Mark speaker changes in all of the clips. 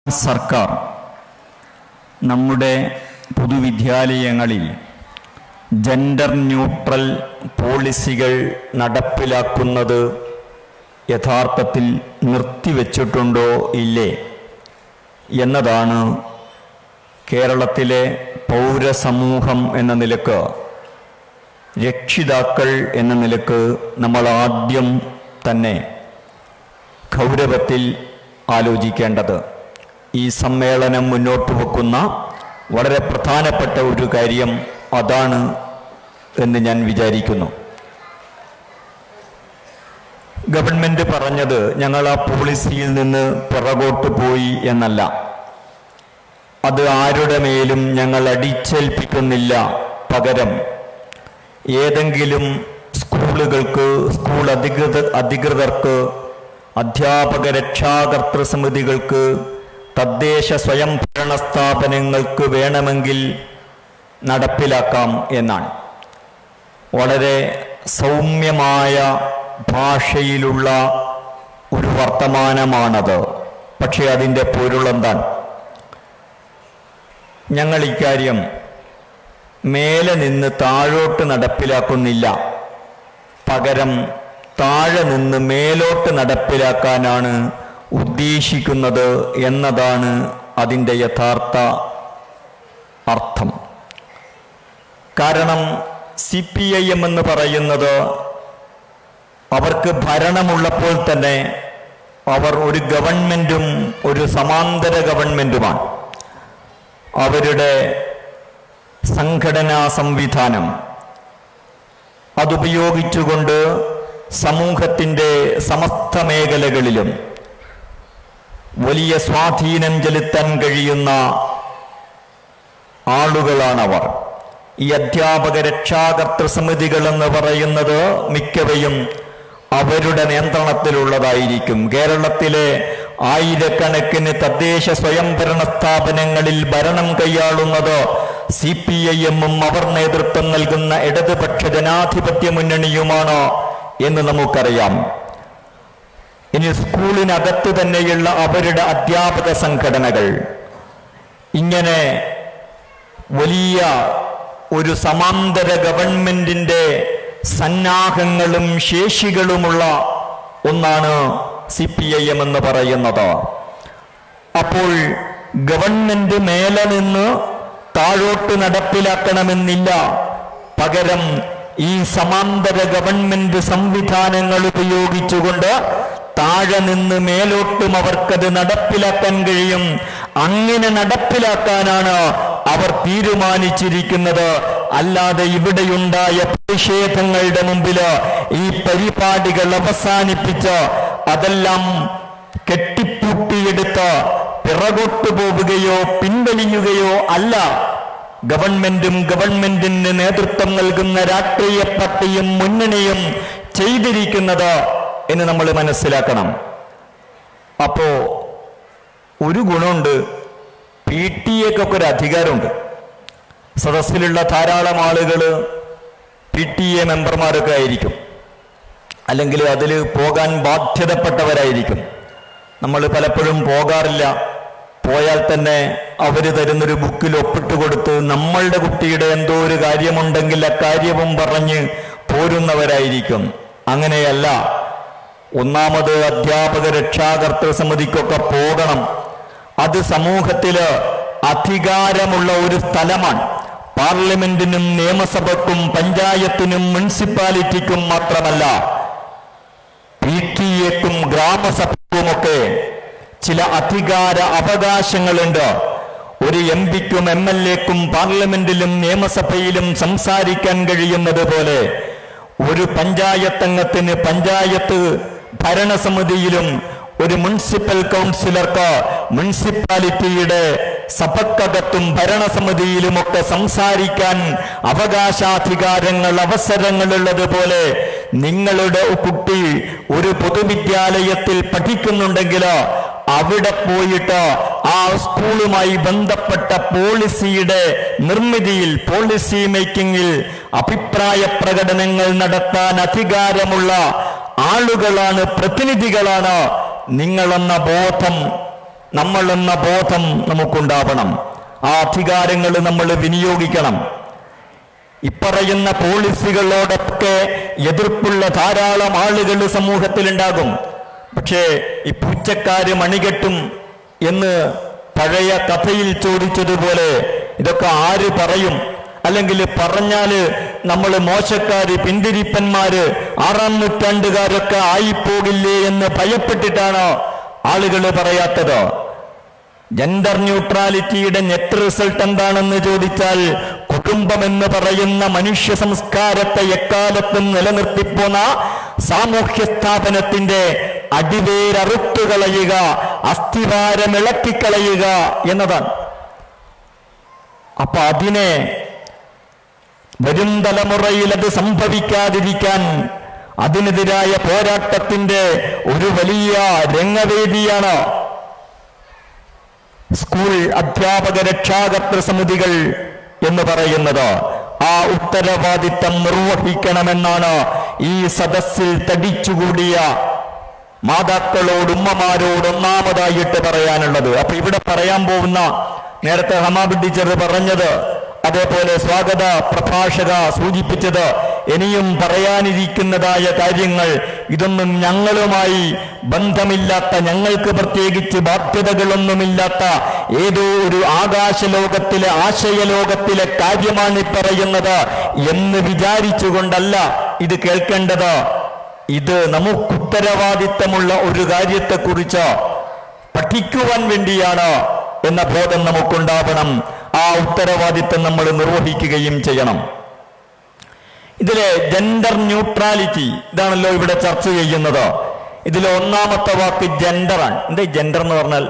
Speaker 1: സർക്കാർ നമ്മുടെ പൊതുവിദ്യാലയങ്ങളിൽ gender neutral പോളിസികൾ നടപ്പിലാക്കുന്നത് യഥാർത്ഥത്തിൽ നിർത്തിവെച്ചിട്ടുണ്ടോ ഇല്ലേ എന്നതാണ് കേരളത്തിലെ പൗരസമൂഹം എന്ന നിലക്ക് രക്ഷിതാക്കൾ എന്ന നിലക്ക് നമ്മൾ ആദ്യം തന്നെ ഗൗരവത്തിൽ ആലോചിക്കേണ്ടത് ഈ സമ്മേളനം മുന്നോട്ട് വെക്കുന്ന വളരെ പ്രധാനപ്പെട്ട ഒരു കാര്യം അതാണ് എന്ന് ഞാൻ വിചാരിക്കുന്നു ഗവൺമെന്റ് പറഞ്ഞത് ഞങ്ങൾ ആ പോളിസിയിൽ നിന്ന് പിറകോട്ട് പോയി എന്നല്ല അത് ആരുടെ മേലും ഞങ്ങൾ അടിച്ചേൽപ്പിക്കുന്നില്ല പകരം ഏതെങ്കിലും സ്കൂളുകൾക്ക് സ്കൂൾ അധികൃത അധികൃതർക്ക് അധ്യാപക രക്ഷാകർതൃ സമിതികൾക്ക് തദ്ദേശ സ്വയംഭരണ സ്ഥാപനങ്ങൾക്ക് വേണമെങ്കിൽ നടപ്പിലാക്കാം എന്നാണ് വളരെ സൗമ്യമായ ഭാഷയിലുള്ള ഒരു വർത്തമാനമാണത് പക്ഷേ അതിൻ്റെ പൊരുളെന്താണ് ഞങ്ങൾ ഇക്കാര്യം മേലെ നിന്ന് താഴോട്ട് നടപ്പിലാക്കുന്നില്ല പകരം താഴെ നിന്ന് മേലോട്ട് നടപ്പിലാക്കാനാണ് ഉദ്ദേശിക്കുന്നത് എന്നതാണ് അതിൻ്റെ യഥാർത്ഥ അർത്ഥം കാരണം സി പി ഐ എം എന്ന് പറയുന്നത് അവർക്ക് ഭരണമുള്ളപ്പോൾ തന്നെ അവർ ഒരു ഗവൺമെന്റും ഒരു സമാന്തര ഗവൺമെന്റുമാണ് അവരുടെ സംഘടനാ സംവിധാനം അതുപയോഗിച്ചുകൊണ്ട് സമൂഹത്തിൻ്റെ സമസ്ത മേഖലകളിലും വലിയ സ്വാധീനം ചെലുത്താൻ കഴിയുന്ന ആളുകളാണവർ ഈ അധ്യാപക രക്ഷാകർതൃ സമിതികൾ എന്ന് പറയുന്നത് മിക്കവയും അവരുടെ നിയന്ത്രണത്തിലുള്ളതായിരിക്കും കേരളത്തിലെ ആയിരക്കണക്കിന് തദ്ദേശ സ്വയംഭരണ സ്ഥാപനങ്ങളിൽ ഭരണം കൈയാളുന്നത് സി പി ഐ എമ്മും അവർ നേതൃത്വം നൽകുന്ന ഇടതുപക്ഷ ജനാധിപത്യ മുന്നണിയുമാണ് എന്ന് നമുക്കറിയാം ഇനി സ്കൂളിനകത്ത് തന്നെയുള്ള അവരുടെ അധ്യാപക സംഘടനകൾ ഇങ്ങനെ വലിയ ഒരു സമാന്തര ഗവൺമെന്റിന്റെ സന്നാഹങ്ങളും ശേഷികളുമുള്ള ഒന്നാണ് സി പി ഐ എം എന്ന് പറയുന്നത് അപ്പോൾ ഗവൺമെന്റ് മേലെ നിന്ന് താഴോട്ട് നടപ്പിലാക്കണമെന്നില്ല പകരം ഈ സമാന്തര ഗവൺമെന്റ് സംവിധാനങ്ങൾ ഉപയോഗിച്ചുകൊണ്ട് താഴെ നിന്ന് മേലോട്ടും അവർക്കത് നടപ്പിലാക്കാൻ കഴിയും അങ്ങനെ നടപ്പിലാക്കാനാണ് അവർ തീരുമാനിച്ചിരിക്കുന്നത് അല്ലാതെ ഇവിടെയുണ്ടായ പ്രതിഷേധങ്ങളുടെ മുമ്പിൽ ഈ പരിപാടികൾ അവസാനിപ്പിച്ച് അതെല്ലാം കെട്ടിപ്പൂട്ടിയെടുത്ത് പിറകോട്ടു പോവുകയോ പിൻവലിയുകയോ അല്ല ഗവൺമെന്റും ഗവൺമെന്റിന് നേതൃത്വം നൽകുന്ന രാഷ്ട്രീയ പാർട്ടിയും മുന്നണിയും ചെയ്തിരിക്കുന്നത് എന്ന് നമ്മൾ മനസ്സിലാക്കണം അപ്പോ ഒരു ഗുണമുണ്ട് പി ടി എക്കൊക്കെ ഒരു അധികാരമുണ്ട് സദസ്സിലുള്ള ധാരാളം ആളുകൾ പി ടി എ മെമ്പർമാരൊക്കെ ആയിരിക്കും അല്ലെങ്കിൽ അതിൽ പോകാൻ ബാധ്യതപ്പെട്ടവരായിരിക്കും നമ്മൾ പലപ്പോഴും പോകാറില്ല പോയാൽ തന്നെ അവർ തരുന്നൊരു ബുക്കിൽ ഒപ്പിട്ട് കൊടുത്ത് നമ്മളുടെ കുട്ടിയുടെ എന്തോ ഒരു കാര്യമുണ്ടെങ്കിൽ അക്കാര്യവും പറഞ്ഞ് പോരുന്നവരായിരിക്കും അങ്ങനെയല്ല ഒന്നാമത് അധ്യാപക രക്ഷാകർതൃ സമിതിക്കൊക്കെ പോകണം അത് സമൂഹത്തില് അധികാരമുള്ള ഒരു സ്ഥലമാണ് പാർലമെന്റിനും നിയമസഭക്കും പഞ്ചായത്തിനും മുനിസിപ്പാലിറ്റിക്കും മാത്രമല്ല പി ടി എക്കും ഗ്രാമസഭയ്ക്കുമൊക്കെ ചില അധികാര അവകാശങ്ങളുണ്ട് ഒരു എം പിക്കും എം എൽ എക്കും പാർലമെന്റിലും നിയമസഭയിലും സംസാരിക്കാൻ കഴിയുന്നത് പോലെ ഒരു പഞ്ചായത്ത് അംഗത്തിന് പഞ്ചായത്ത് ഭരണസമിതിയിലും ഒരു മുനിസിപ്പൽ കൗൺസിലർക്ക് മുനിസിപ്പാലിറ്റിയുടെ സഭക്കകത്തും ഭരണസമിതിയിലുമൊക്കെ സംസാരിക്കാൻ അവകാശാധികാരങ്ങൾ അവസരങ്ങളുള്ളതുപോലെ നിങ്ങളുടെ കുട്ടി ഒരു പൊതുവിദ്യാലയത്തിൽ പഠിക്കുന്നുണ്ടെങ്കിൽ അവിടെ പോയിട്ട് ആ സ്കൂളുമായി ബന്ധപ്പെട്ട പോളിസിയുടെ നിർമ്മിതിയിൽ പോളിസി മേക്കിങ്ങിൽ അഭിപ്രായ പ്രകടനങ്ങൾ നടത്താൻ അധികാരമുള്ള ആളുകളാണ് പ്രതിനിധികളാണ് നിങ്ങളെന്ന ബോധം നമ്മൾ എന്ന ബോധം നമുക്കുണ്ടാവണം ആ അധികാരങ്ങൾ നമ്മൾ വിനിയോഗിക്കണം ഇപ്പറയുന്ന പോളിസികളോടൊക്കെ എതിർപ്പുള്ള ധാരാളം ആളുകൾ സമൂഹത്തിലുണ്ടാകും പക്ഷേ ഈ പൂച്ചക്കാര് മണികെട്ടും എന്ന് പഴയ കഥയിൽ ചോദിച്ചതുപോലെ ഇതൊക്കെ ആര് പറയും അല്ലെങ്കിൽ പറഞ്ഞാല് നമ്മൾ മോശക്കാര് പിന്തിരിപ്പന്മാര് ആറാം നൂറ്റാണ്ടുകാരൊക്കെ ആയിപ്പോകില്ലേ എന്ന് ഭയപ്പെട്ടിട്ടാണോ ആളുകൾ പറയാത്തത് ജെൻഡർ ന്യൂട്രാലിറ്റിയുടെ നെറ്റ് റിസൾട്ട് എന്താണെന്ന് ചോദിച്ചാൽ കുടുംബം എന്ന് പറയുന്ന മനുഷ്യ സംസ്കാരത്തെ എക്കാലത്തും നിലനിർത്തിപ്പോന്ന സാമൂഹ്യ സ്ഥാപനത്തിന്റെ അടിവേരറുത്തുകളയുക അസ്ഥിവാരം ഇളക്കിക്കളയുക എന്നതാണ് അപ്പൊ അതിനെ വരും തലമുറയിൽ അത് സംഭവിക്കാതിരിക്കാൻ അതിനെതിരായ പോരാട്ടത്തിന്റെ ഒരു വലിയ രംഗവേദിയാണ് സ്കൂൾ അധ്യാപക രക്ഷാകർതൃ സമിതികൾ എന്ന് പറയുന്നത് ആ ഉത്തരവാദിത്തം നിർവഹിക്കണമെന്നാണ് ഈ സദസ്സിൽ തടിച്ചുകൂടിയ മാതാക്കളോട് ഉമ്മമാരോട് ഒന്നാമതായിട്ട് പറയാനുള്ളത് അപ്പൊ ഇവിടെ പറയാൻ പോകുന്ന നേരത്തെ ഹമാബ് ടീച്ചർ പറഞ്ഞത് അതേപോലെ സ്വാഗത പ്രഭാഷക സൂചിപ്പിച്ചത് ഇനിയും പറയാനിരിക്കുന്നതായ കാര്യങ്ങൾ ഇതൊന്നും ഞങ്ങളുമായി ബന്ധമില്ലാത്ത ഞങ്ങൾക്ക് പ്രത്യേകിച്ച് ബാധ്യതകളൊന്നുമില്ലാത്ത ഏതോ ഒരു ആകാശലോകത്തിലെ ആശയലോകത്തിലെ കാര്യമാണ് ഈ പറയുന്നത് എന്ന് വിചാരിച്ചുകൊണ്ടല്ല ഇത് കേൾക്കേണ്ടത് ഇത് നമുക്ക് ഉത്തരവാദിത്തമുള്ള ഒരു കാര്യത്തെക്കുറിച്ച് പഠിക്കുവാൻ വേണ്ടിയാണ് എന്ന ബോധം നമുക്കുണ്ടാവണം ആ ഉത്തരവാദിത്തം നമ്മൾ നിർവഹിക്കുകയും ചെയ്യണം ഇതിലെ ജെൻഡർ ന്യൂട്രാലിറ്റി ഇതാണല്ലോ ഇവിടെ ചർച്ച ചെയ്യുന്നത് ഇതിലെ ഒന്നാമത്തെ വാക്ക് ജെൻഡറാണ് എന്താ ജെൻഡർ എന്ന് പറഞ്ഞാൽ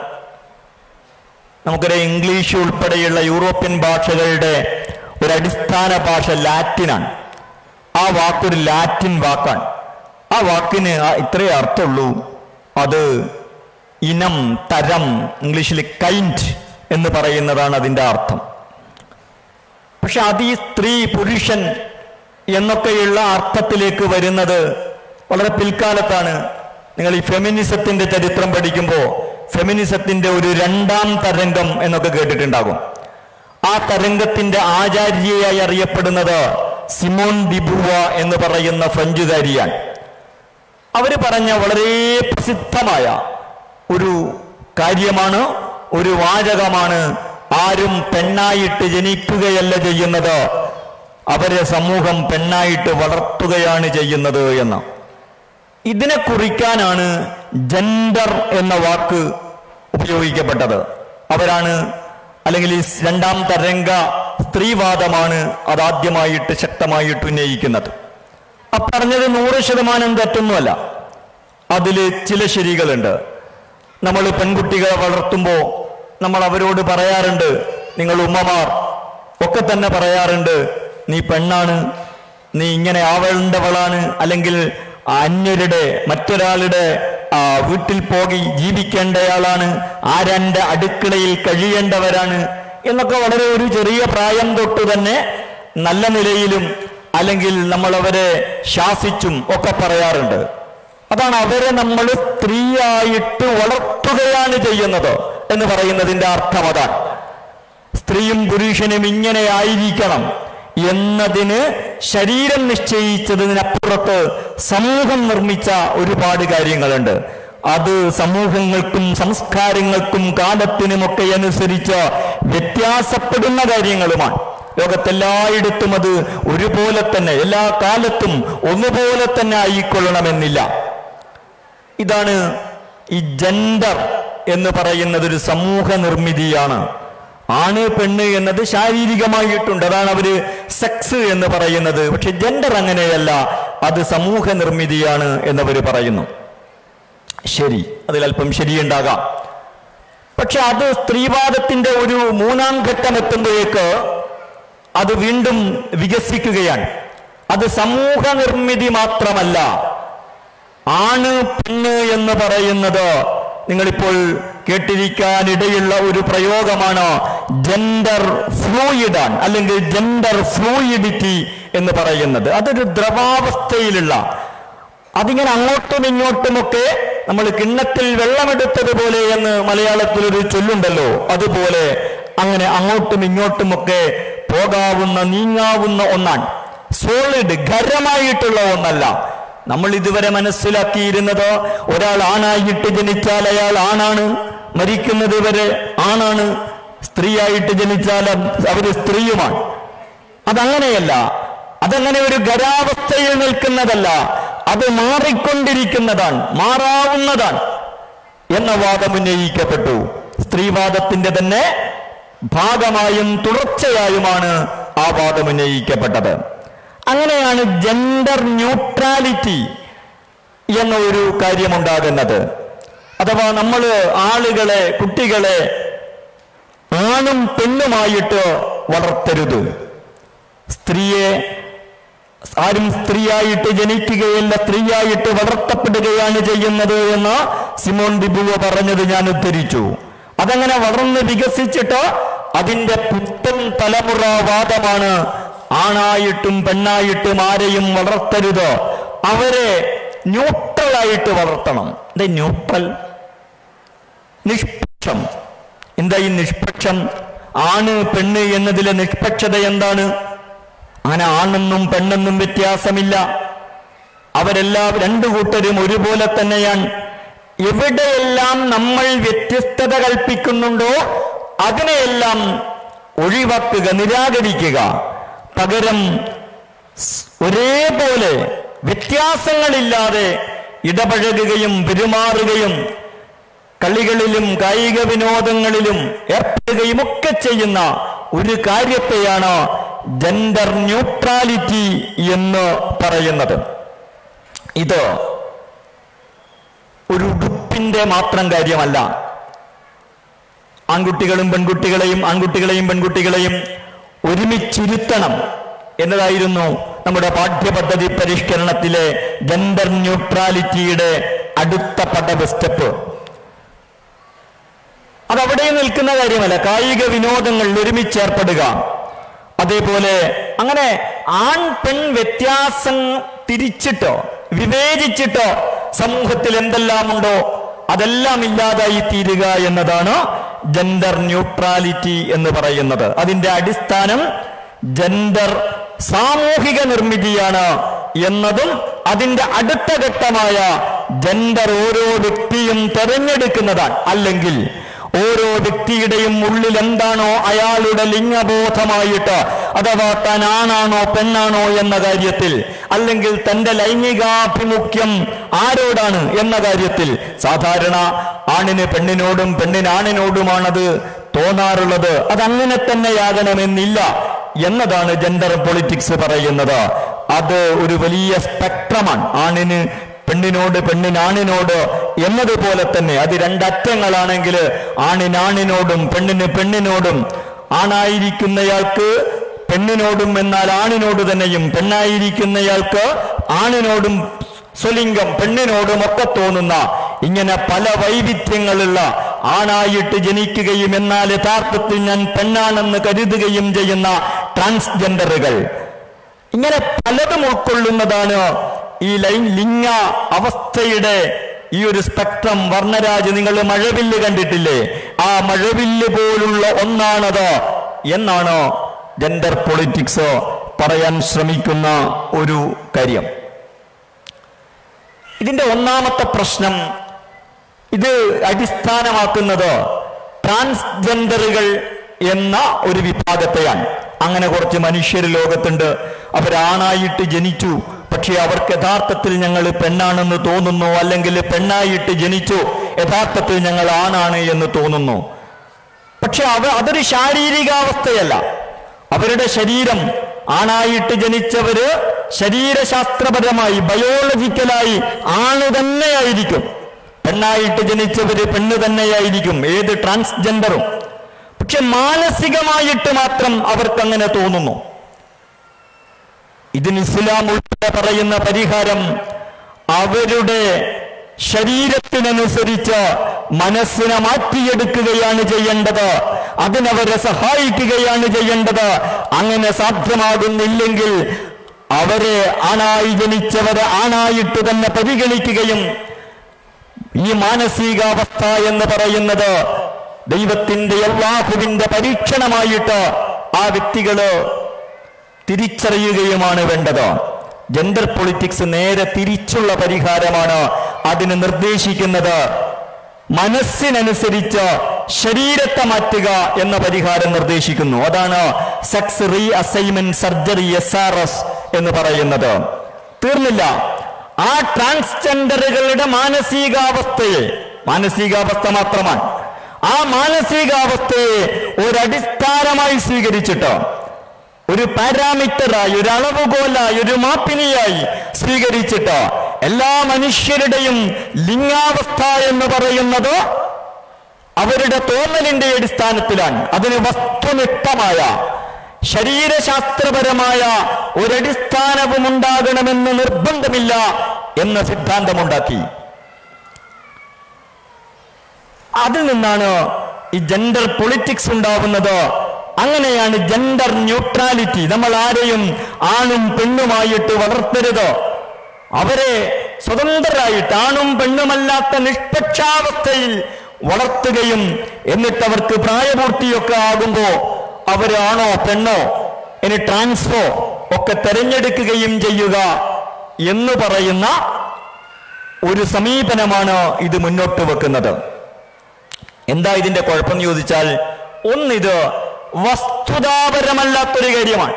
Speaker 1: നമുക്കറിയാം ഇംഗ്ലീഷ് ഉൾപ്പെടെയുള്ള യൂറോപ്യൻ ഭാഷകളുടെ ഒരു അടിസ്ഥാന ഭാഷ ലാറ്റിനാണ് ആ വാക്കൊരു ലാറ്റിൻ വാക്കാണ് ആ വാക്കിന് ആ ഇത്രയേ അർത്ഥമുള്ളൂ അത് ഇനം തരം ഇംഗ്ലീഷിൽ കൈൻഡ് എന്ന് പറയുന്നതാണ് അതിൻ്റെ അർത്ഥം പക്ഷെ അത് ഈ സ്ത്രീ പുരുഷൻ എന്നൊക്കെയുള്ള അർത്ഥത്തിലേക്ക് വരുന്നത് വളരെ പിൽക്കാലത്താണ് നിങ്ങൾ ഈ ഫെമിനിസത്തിന്റെ ചരിത്രം പഠിക്കുമ്പോൾ ഫെമിനിസത്തിന്റെ ഒരു രണ്ടാം തരംഗം എന്നൊക്കെ കേട്ടിട്ടുണ്ടാകും ആ തരംഗത്തിന്റെ ആചാര്യയായി അറിയപ്പെടുന്നത് സിമോൺ ഡിബുവ എന്ന് പറയുന്ന ഫ്രഞ്ചുകാരിയാണ് അവര് പറഞ്ഞ വളരെ പ്രസിദ്ധമായ ഒരു കാര്യമാണ് ഒരു വാചകമാണ് ആരും പെണ്ണായിട്ട് ജനിക്കുകയല്ല ചെയ്യുന്നത് അവരെ സമൂഹം പെണ്ണായിട്ട് വളർത്തുകയാണ് ചെയ്യുന്നത് എന്ന് ഇതിനെ കുറിക്കാനാണ് ജെൻഡർ എന്ന വാക്ക് ഉപയോഗിക്കപ്പെട്ടത് അവരാണ് അല്ലെങ്കിൽ ഈ രണ്ടാം തരംഗ സ്ത്രീവാദമാണ് അതാദ്യമായിട്ട് ശക്തമായിട്ട് ഉന്നയിക്കുന്നത് ആ പറഞ്ഞത് നൂറ് ശതമാനം തെറ്റൊന്നുമല്ല അതിൽ ചില ശരികളുണ്ട് നമ്മൾ പെൺകുട്ടികളെ വളർത്തുമ്പോൾ നമ്മൾ അവരോട് പറയാറുണ്ട് നിങ്ങൾ ഉമ്മമാർ ഒക്കെ തന്നെ പറയാറുണ്ട് നീ പെണ്ണാണ് നീ ഇങ്ങനെ ആവേണ്ടവളാണ് അല്ലെങ്കിൽ അന്യരുടെ മറ്റൊരാളുടെ ആ, വീട്ടിൽ പോയി ജീവിക്കേണ്ടയാളാണ് ആരന്റെ അടുക്കളയിൽ കഴിയേണ്ടവരാണ് എന്നൊക്കെ വളരെ ഒരു ചെറിയ പ്രായം തൊട്ട് തന്നെ നല്ല നിലയിലും അല്ലെങ്കിൽ നമ്മൾ അവരെ ശാസിച്ചും ഒക്കെ പറയാറുണ്ട് അതാണ് അവരെ നമ്മൾ സ്ത്രീയായിട്ട് വളർത്തുകയാണ് ചെയ്യുന്നത് എന്ന് പറയുന്നതിന്റെ അർത്ഥം അതാണ് സ്ത്രീയും പുരുഷനും ഇങ്ങനെ ആയിരിക്കണം എന്നതിന് ശരീരം നിശ്ചയിച്ചതിനപ്പുറത്ത് സമൂഹം നിർമ്മിച്ച ഒരുപാട് കാര്യങ്ങളുണ്ട് അത് സമൂഹങ്ങൾക്കും സംസ്കാരങ്ങൾക്കും കാലത്തിനുമൊക്കെ അനുസരിച്ച് വ്യത്യാസപ്പെടുന്ന കാര്യങ്ങളുമാണ് ലോകത്തെല്ലായിടത്തും അത് ഒരുപോലെ തന്നെ എല്ലാ കാലത്തും ഒന്നുപോലെ തന്നെ ആയിക്കൊള്ളണമെന്നില്ല ഇതാണ് ഈ ജെൻഡർ എന്ന് പറയുന്നത് ഒരു സമൂഹ നിർമ്മിതിയാണ് ആണ് പെണ്ണ് എന്നത് ശാരീരികമായിട്ടുണ്ട് അതാണ് അവര് സെക്സ് എന്ന് പറയുന്നത് പക്ഷെ ജെൻഡർ അങ്ങനെയല്ല അത് സമൂഹ നിർമ്മിതിയാണ് എന്നവര് പറയുന്നു ശരി അതിലല്പം ശരിയുണ്ടാകാം പക്ഷെ അത് സ്ത്രീവാദത്തിന്റെ ഒരു മൂന്നാം ഘട്ടം എത്തുമ്പോഴേക്ക് അത് വീണ്ടും വികസിക്കുകയാണ് അത് സമൂഹ നിർമ്മിതി മാത്രമല്ല ആണ് പെണ്ണ് എന്ന് പറയുന്നത് നിങ്ങളിപ്പോൾ കേട്ടിരിക്കാനിടയുള്ള ഒരു പ്രയോഗമാണ് ജെൻഡർ ഫ്ലൂയിഡാണ് അല്ലെങ്കിൽ ജെൻഡർ ഫ്ലൂയിഡിറ്റി എന്ന് പറയുന്നത് അതൊരു ദ്രവാവസ്ഥയിലുള്ള അതിങ്ങനെ അങ്ങോട്ടും ഇങ്ങോട്ടുമൊക്കെ നമ്മൾ കിണ്ണത്തിൽ വെള്ളമെടുത്തതുപോലെ എന്ന് മലയാളത്തിൽ ഒരു ചൊല്ലുണ്ടല്ലോ അതുപോലെ അങ്ങനെ അങ്ങോട്ടും ഇങ്ങോട്ടുമൊക്കെ പോകാവുന്ന നീങ്ങാവുന്ന ഒന്നാണ് സോളിഡ് ഖരമായിട്ടുള്ള ഒന്നല്ല നമ്മൾ ഇതുവരെ മനസ്സിലാക്കിയിരുന്നത് ഒരാൾ ആണായിട്ട് ജനിച്ചാൽ അയാൾ ആണാണ് മരിക്കുന്നത് വരെ ആണാണ് സ്ത്രീയായിട്ട് ജനിച്ചാൽ അവര് സ്ത്രീയുമാണ് അതങ്ങനെയല്ല അതങ്ങനെ ഒരു ഖരാവസ്ഥയിൽ നിൽക്കുന്നതല്ല അത് മാറിക്കൊണ്ടിരിക്കുന്നതാണ് മാറാവുന്നതാണ് എന്ന വാദം ഉന്നയിക്കപ്പെട്ടു സ്ത്രീവാദത്തിന്റെ തന്നെ ഭാഗമായും തുടർച്ചയായുമാണ് ആ വാദം ഉന്നയിക്കപ്പെട്ടത് അങ്ങനെയാണ് ജെൻഡർ ന്യൂട്രാലിറ്റി എന്ന ഒരു കാര്യമുണ്ടാകുന്നത് അഥവാ നമ്മൾ ആളുകളെ കുട്ടികളെ ആണും പെണ്ണുമായിട്ട് വളർത്തരുത് സ്ത്രീയെ ആരും സ്ത്രീയായിട്ട് ജനിക്കുകയല്ല സ്ത്രീയായിട്ട് വളർത്തപ്പെടുകയാണ് ചെയ്യുന്നത് എന്ന് സിമോൺ ദിബുവ പറഞ്ഞത് ഞാൻ ഉദ്ധരിച്ചു അതങ്ങനെ വളർന്ന് വികസിച്ചിട്ട് അതിന്റെ പുത്തൻ തലമുറ വാദമാണ് ആണായിട്ടും പെണ്ണായിട്ടും ആരെയും വളർത്തരുത് അവരെ ന്യൂട്രലായിട്ട് വളർത്തണം എന്താ ന്യൂട്രൽ നിഷ്പക്ഷം എന്താ ഈ നിഷ്പക്ഷം ആണ് പെണ്ണ് എന്നതിലെ നിഷ്പക്ഷത എന്താണ് അങ്ങനെ ആണെന്നും പെണ്ണെന്നും വ്യത്യാസമില്ല അവരെല്ലാം രണ്ടു കൂട്ടരും ഒരുപോലെ തന്നെയാണ് എവിടെയെല്ലാം നമ്മൾ വ്യത്യസ്തത കൽപ്പിക്കുന്നുണ്ടോ അതിനെയെല്ലാം ഒഴിവാക്കുക നിരാകരിക്കുക പകരം സ് ഒരേപോലെ വ്യത്യാസങ്ങളില്ലാതെ ഇടപഴകുകയും പെരുമാറുകയും കളികളിലും കായിക വിനോദങ്ങളിലും ഏർപ്പെടുകയും ഒക്കെ ചെയ്യുന്ന ഒരു കാര്യത്തെയാണ് ജെൻഡർ ന്യൂട്രാലിറ്റി എന്ന് പറയുന്നത് ഇത് ഒരു ഉടുപ്പിന്റെ മാത്രം കാര്യമല്ല ആൺകുട്ടികളും പെൺകുട്ടികളെയും ആൺകുട്ടികളെയും പെൺകുട്ടികളെയും ഒരുമിച്ചിരുത്തണം എന്നതായിരുന്നു നമ്മുടെ പാഠ്യപദ്ധതി പരിഷ്കരണത്തിലെ ജെൻഡർ ന്യൂട്രാലിറ്റിയുടെ അടുത്ത പടവ് സ്റ്റെപ്പ് അതവിടെ നിൽക്കുന്ന കാര്യമല്ല കായിക വിനോദങ്ങളിൽ ഒരുമിച്ചേർപ്പെടുക അതേപോലെ അങ്ങനെ ആൺ പെൺ വ്യത്യാസം തിരിച്ചിട്ടോ വിവേചിച്ചിട്ടോ സമൂഹത്തിൽ എന്തെല്ലാം ഉണ്ടോ അതെല്ലാം ഇല്ലാതായി തീരുക എന്നതാണ് ജെൻഡർ ന്യൂട്രാലിറ്റി എന്ന് പറയുന്നത് അതിന്റെ അടിസ്ഥാനം ജെൻഡർ സാമൂഹിക നിർമ്മിതിയാണ് എന്നതും അതിന്റെ അടുത്ത ഘട്ടമായ ജെൻഡർ ഓരോ വ്യക്തിയും തെരഞ്ഞെടുക്കുന്നതാണ് അല്ലെങ്കിൽ ഓരോ വ്യക്തിയുടെയും ഉള്ളിൽ എന്താണോ അയാളുടെ ലിംഗബോധമായിട്ട് അഥവാ താൻ ആണാണോ പെണ്ണാണോ എന്ന കാര്യത്തിൽ അല്ലെങ്കിൽ തന്റെ ലൈംഗികാഭിമുഖ്യം ആരോടാണ് എന്ന കാര്യത്തിൽ സാധാരണ ആണിന് പെണ്ണിനോടും പെണ്ണിന് ആണിനോടുമാണത് തോന്നാറുള്ളത് അതങ്ങനെ തന്നെയാകണമെന്നില്ല എന്നതാണ് ജെൻഡർ പൊളിറ്റിക്സ് പറയുന്നത് അത് ഒരു വലിയ സ്പെക്ട്രമാണ് ആണിന് പെണ്ണിനോട് പെണ്ണിനാണിനോട് എന്നതുപോലെ തന്നെ അത് രണ്ടറ്റങ്ങളാണെങ്കിൽ ആണിനാണിനോടും പെണ്ണിന് പെണ്ണിനോടും ആണായിരിക്കുന്നയാൾക്ക് പെണ്ണിനോടും എന്നാൽ ആണിനോട് തന്നെയും പെണ്ണായിരിക്കുന്നയാൾക്ക് ആണിനോടും സ്വലിംഗം പെണ്ണിനോടും ഒക്കെ തോന്നുന്ന ഇങ്ങനെ പല വൈവിധ്യങ്ങളുള്ള ആണായിട്ട് ജനിക്കുകയും എന്നാൽ യഥാർത്ഥത്തിൽ ഞാൻ പെണ്ണാണെന്ന് കരുതുകയും ചെയ്യുന്ന ട്രാൻസ്ജെൻഡറുകൾ ഇങ്ങനെ പലതും ഉൾക്കൊള്ളുന്നതാണ് ഈ ലൈൻ ലിംഗ അവസ്ഥയുടെ ഈ ഒരു സ്പെക്ട്രം വർണ്ണരാജ് നിങ്ങൾ മഴവില്ല് കണ്ടിട്ടില്ലേ ആ മഴവില്ല് പോലുള്ള ഒന്നാണത് എന്നാണ് ജെൻഡർ പൊളിറ്റിക്സ് പറയാൻ ശ്രമിക്കുന്ന ഒരു കാര്യം ഇതിന്റെ ഒന്നാമത്തെ പ്രശ്നം ഇത് അടിസ്ഥാനമാക്കുന്നത് ട്രാൻസ്ജെൻഡറുകൾ എന്ന ഒരു വിഭാഗത്തെയാണ് അങ്ങനെ കുറച്ച് മനുഷ്യർ ലോകത്തുണ്ട് അവരാണായിട്ട് ജനിച്ചു പക്ഷെ അവർക്ക് യഥാർത്ഥത്തിൽ ഞങ്ങൾ പെണ്ണാണെന്ന് തോന്നുന്നു അല്ലെങ്കിൽ പെണ്ണായിട്ട് ജനിച്ചു യഥാർത്ഥത്തിൽ ഞങ്ങൾ ആണാണ് എന്ന് തോന്നുന്നു പക്ഷെ അവ അതൊരു ശാരീരികാവസ്ഥയല്ല അവരുടെ ശരീരം ആണായിട്ട് ജനിച്ചവര് ശരീരശാസ്ത്രപരമായി ബയോളജിക്കലായി ആണ് തന്നെയായിരിക്കും പെണ്ണായിട്ട് ജനിച്ചവര് പെണ്ണ് തന്നെയായിരിക്കും ഏത് ട്രാൻസ്ജെൻഡറും പക്ഷെ മാനസികമായിട്ട് മാത്രം അവർക്ക് അങ്ങനെ തോന്നുന്നു ഇതിന് ഇസ്ലാം ഉൾപ്പെടെ പറയുന്ന പരിഹാരം അവരുടെ ശരീരത്തിനനുസരിച്ച് മനസ്സിനെ മാറ്റിയെടുക്കുകയാണ് ചെയ്യേണ്ടത് അതിനവരെ സഹായിക്കുകയാണ് ചെയ്യേണ്ടത് അങ്ങനെ സാധ്യമാകുന്നില്ലെങ്കിൽ അവരെ ആണായി ജനിച്ചവരെ ആണായിട്ട് തന്നെ പരിഗണിക്കുകയും ഈ മാനസികാവസ്ഥ എന്ന് പറയുന്നത് ദൈവത്തിന്റെ അള്ളാഹുവിന്റെ പരീക്ഷണമായിട്ട് ആ വ്യക്തികള് തിരിച്ചറിയുകയുമാണ് വേണ്ടത് ജെൻഡർ പൊളിറ്റിക്സ് നേരെ തിരിച്ചുള്ള പരിഹാരമാണ് അതിന് നിർദ്ദേശിക്കുന്നത് മനസ്സിനനുസരിച്ച് ശരീരത്തെ മാറ്റുക എന്ന പരിഹാരം നിർദ്ദേശിക്കുന്നു അതാണ് sex reassignment surgery S R S എന്ന് പറയുന്നത് തീർന്നില്ല ആ ട്രാൻസ്ജെൻഡറുകളുടെ മാനസികാവസ്ഥയെ മാനസികാവസ്ഥ മാത്രമാണ് ആ മാനസികാവസ്ഥയെ ഒരടിസ്ഥാനമായി സ്വീകരിച്ചിട്ട് ഒരു പാരാമീറ്ററായി ഒരു അളവുകോലായി ഒരു മാപ്പിനിയായി സ്വീകരിച്ചിട്ട് എല്ലാ മനുഷ്യരുടെയും ലിംഗാവസ്ഥ എന്ന് പറയുന്നത് അവരുടെ തോന്നലിന്റെ അടിസ്ഥാനത്തിലാണ് അതിന് വസ്തുനിഷ്ഠമായ ശരീരശാസ്ത്രപരമായ ഒരടിസ്ഥാനവും ഉണ്ടാകണമെന്ന് നിർബന്ധമില്ല എന്ന സിദ്ധാന്തമുണ്ടാക്കി അതിൽ നിന്നാണ് ഈ ജെൻഡർ പൊളിറ്റിക്സ് ഉണ്ടാവുന്നത് അങ്ങനെയാണ് ജെൻഡർ ന്യൂട്രാലിറ്റി നമ്മൾ ആരെയും ആണും പെണ്ണുമായിട്ട് വളർത്തരുത് അവരെ സ്വതന്ത്രരായിട്ട് ആണും പെണ്ണുമല്ലാത്ത നിഷ്പക്ഷാവസ്ഥയിൽ വളർത്തുകയും എന്നിട്ട് അവർക്ക് പ്രായപൂർത്തിയൊക്കെ ആകുമ്പോ അവരാണോ പെണ്ണോ ഇനി ട്രാൻസ്ഫോ ഒക്കെ തെരഞ്ഞെടുക്കുകയും ചെയ്യുക എന്ന് പറയുന്ന ഒരു സമീപനമാണ് ഇത് മുന്നോട്ട് വെക്കുന്നത് എന്താ ഇതിന്റെ കുഴപ്പം ചോദിച്ചാൽ ഒന്നിത് വസ്തുതാപരമല്ലാത്തൊരു കാര്യമാണ്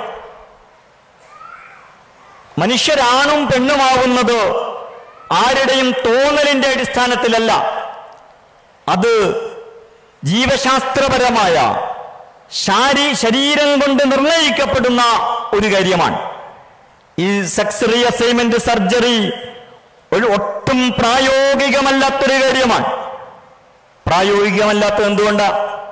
Speaker 1: മനുഷ്യരാണും പെണ്ണുമാവുന്നത് ആരുടെയും തോന്നലിന്റെ അടിസ്ഥാനത്തിലല്ല അത് ജീവശാസ്ത്രപരമായ ശാരീ ശരീരം കൊണ്ട് നിർണയിക്കപ്പെടുന്ന ഒരു കാര്യമാണ് ഈ സെക്സ് റീ അസൈൻമെന്റ് സർജറി ഒരു ഒട്ടും പ്രായോഗികമല്ലാത്തൊരു കാര്യമാണ് പ്രായോഗികമല്ലാത്തത് എന്തുകൊണ്ടാ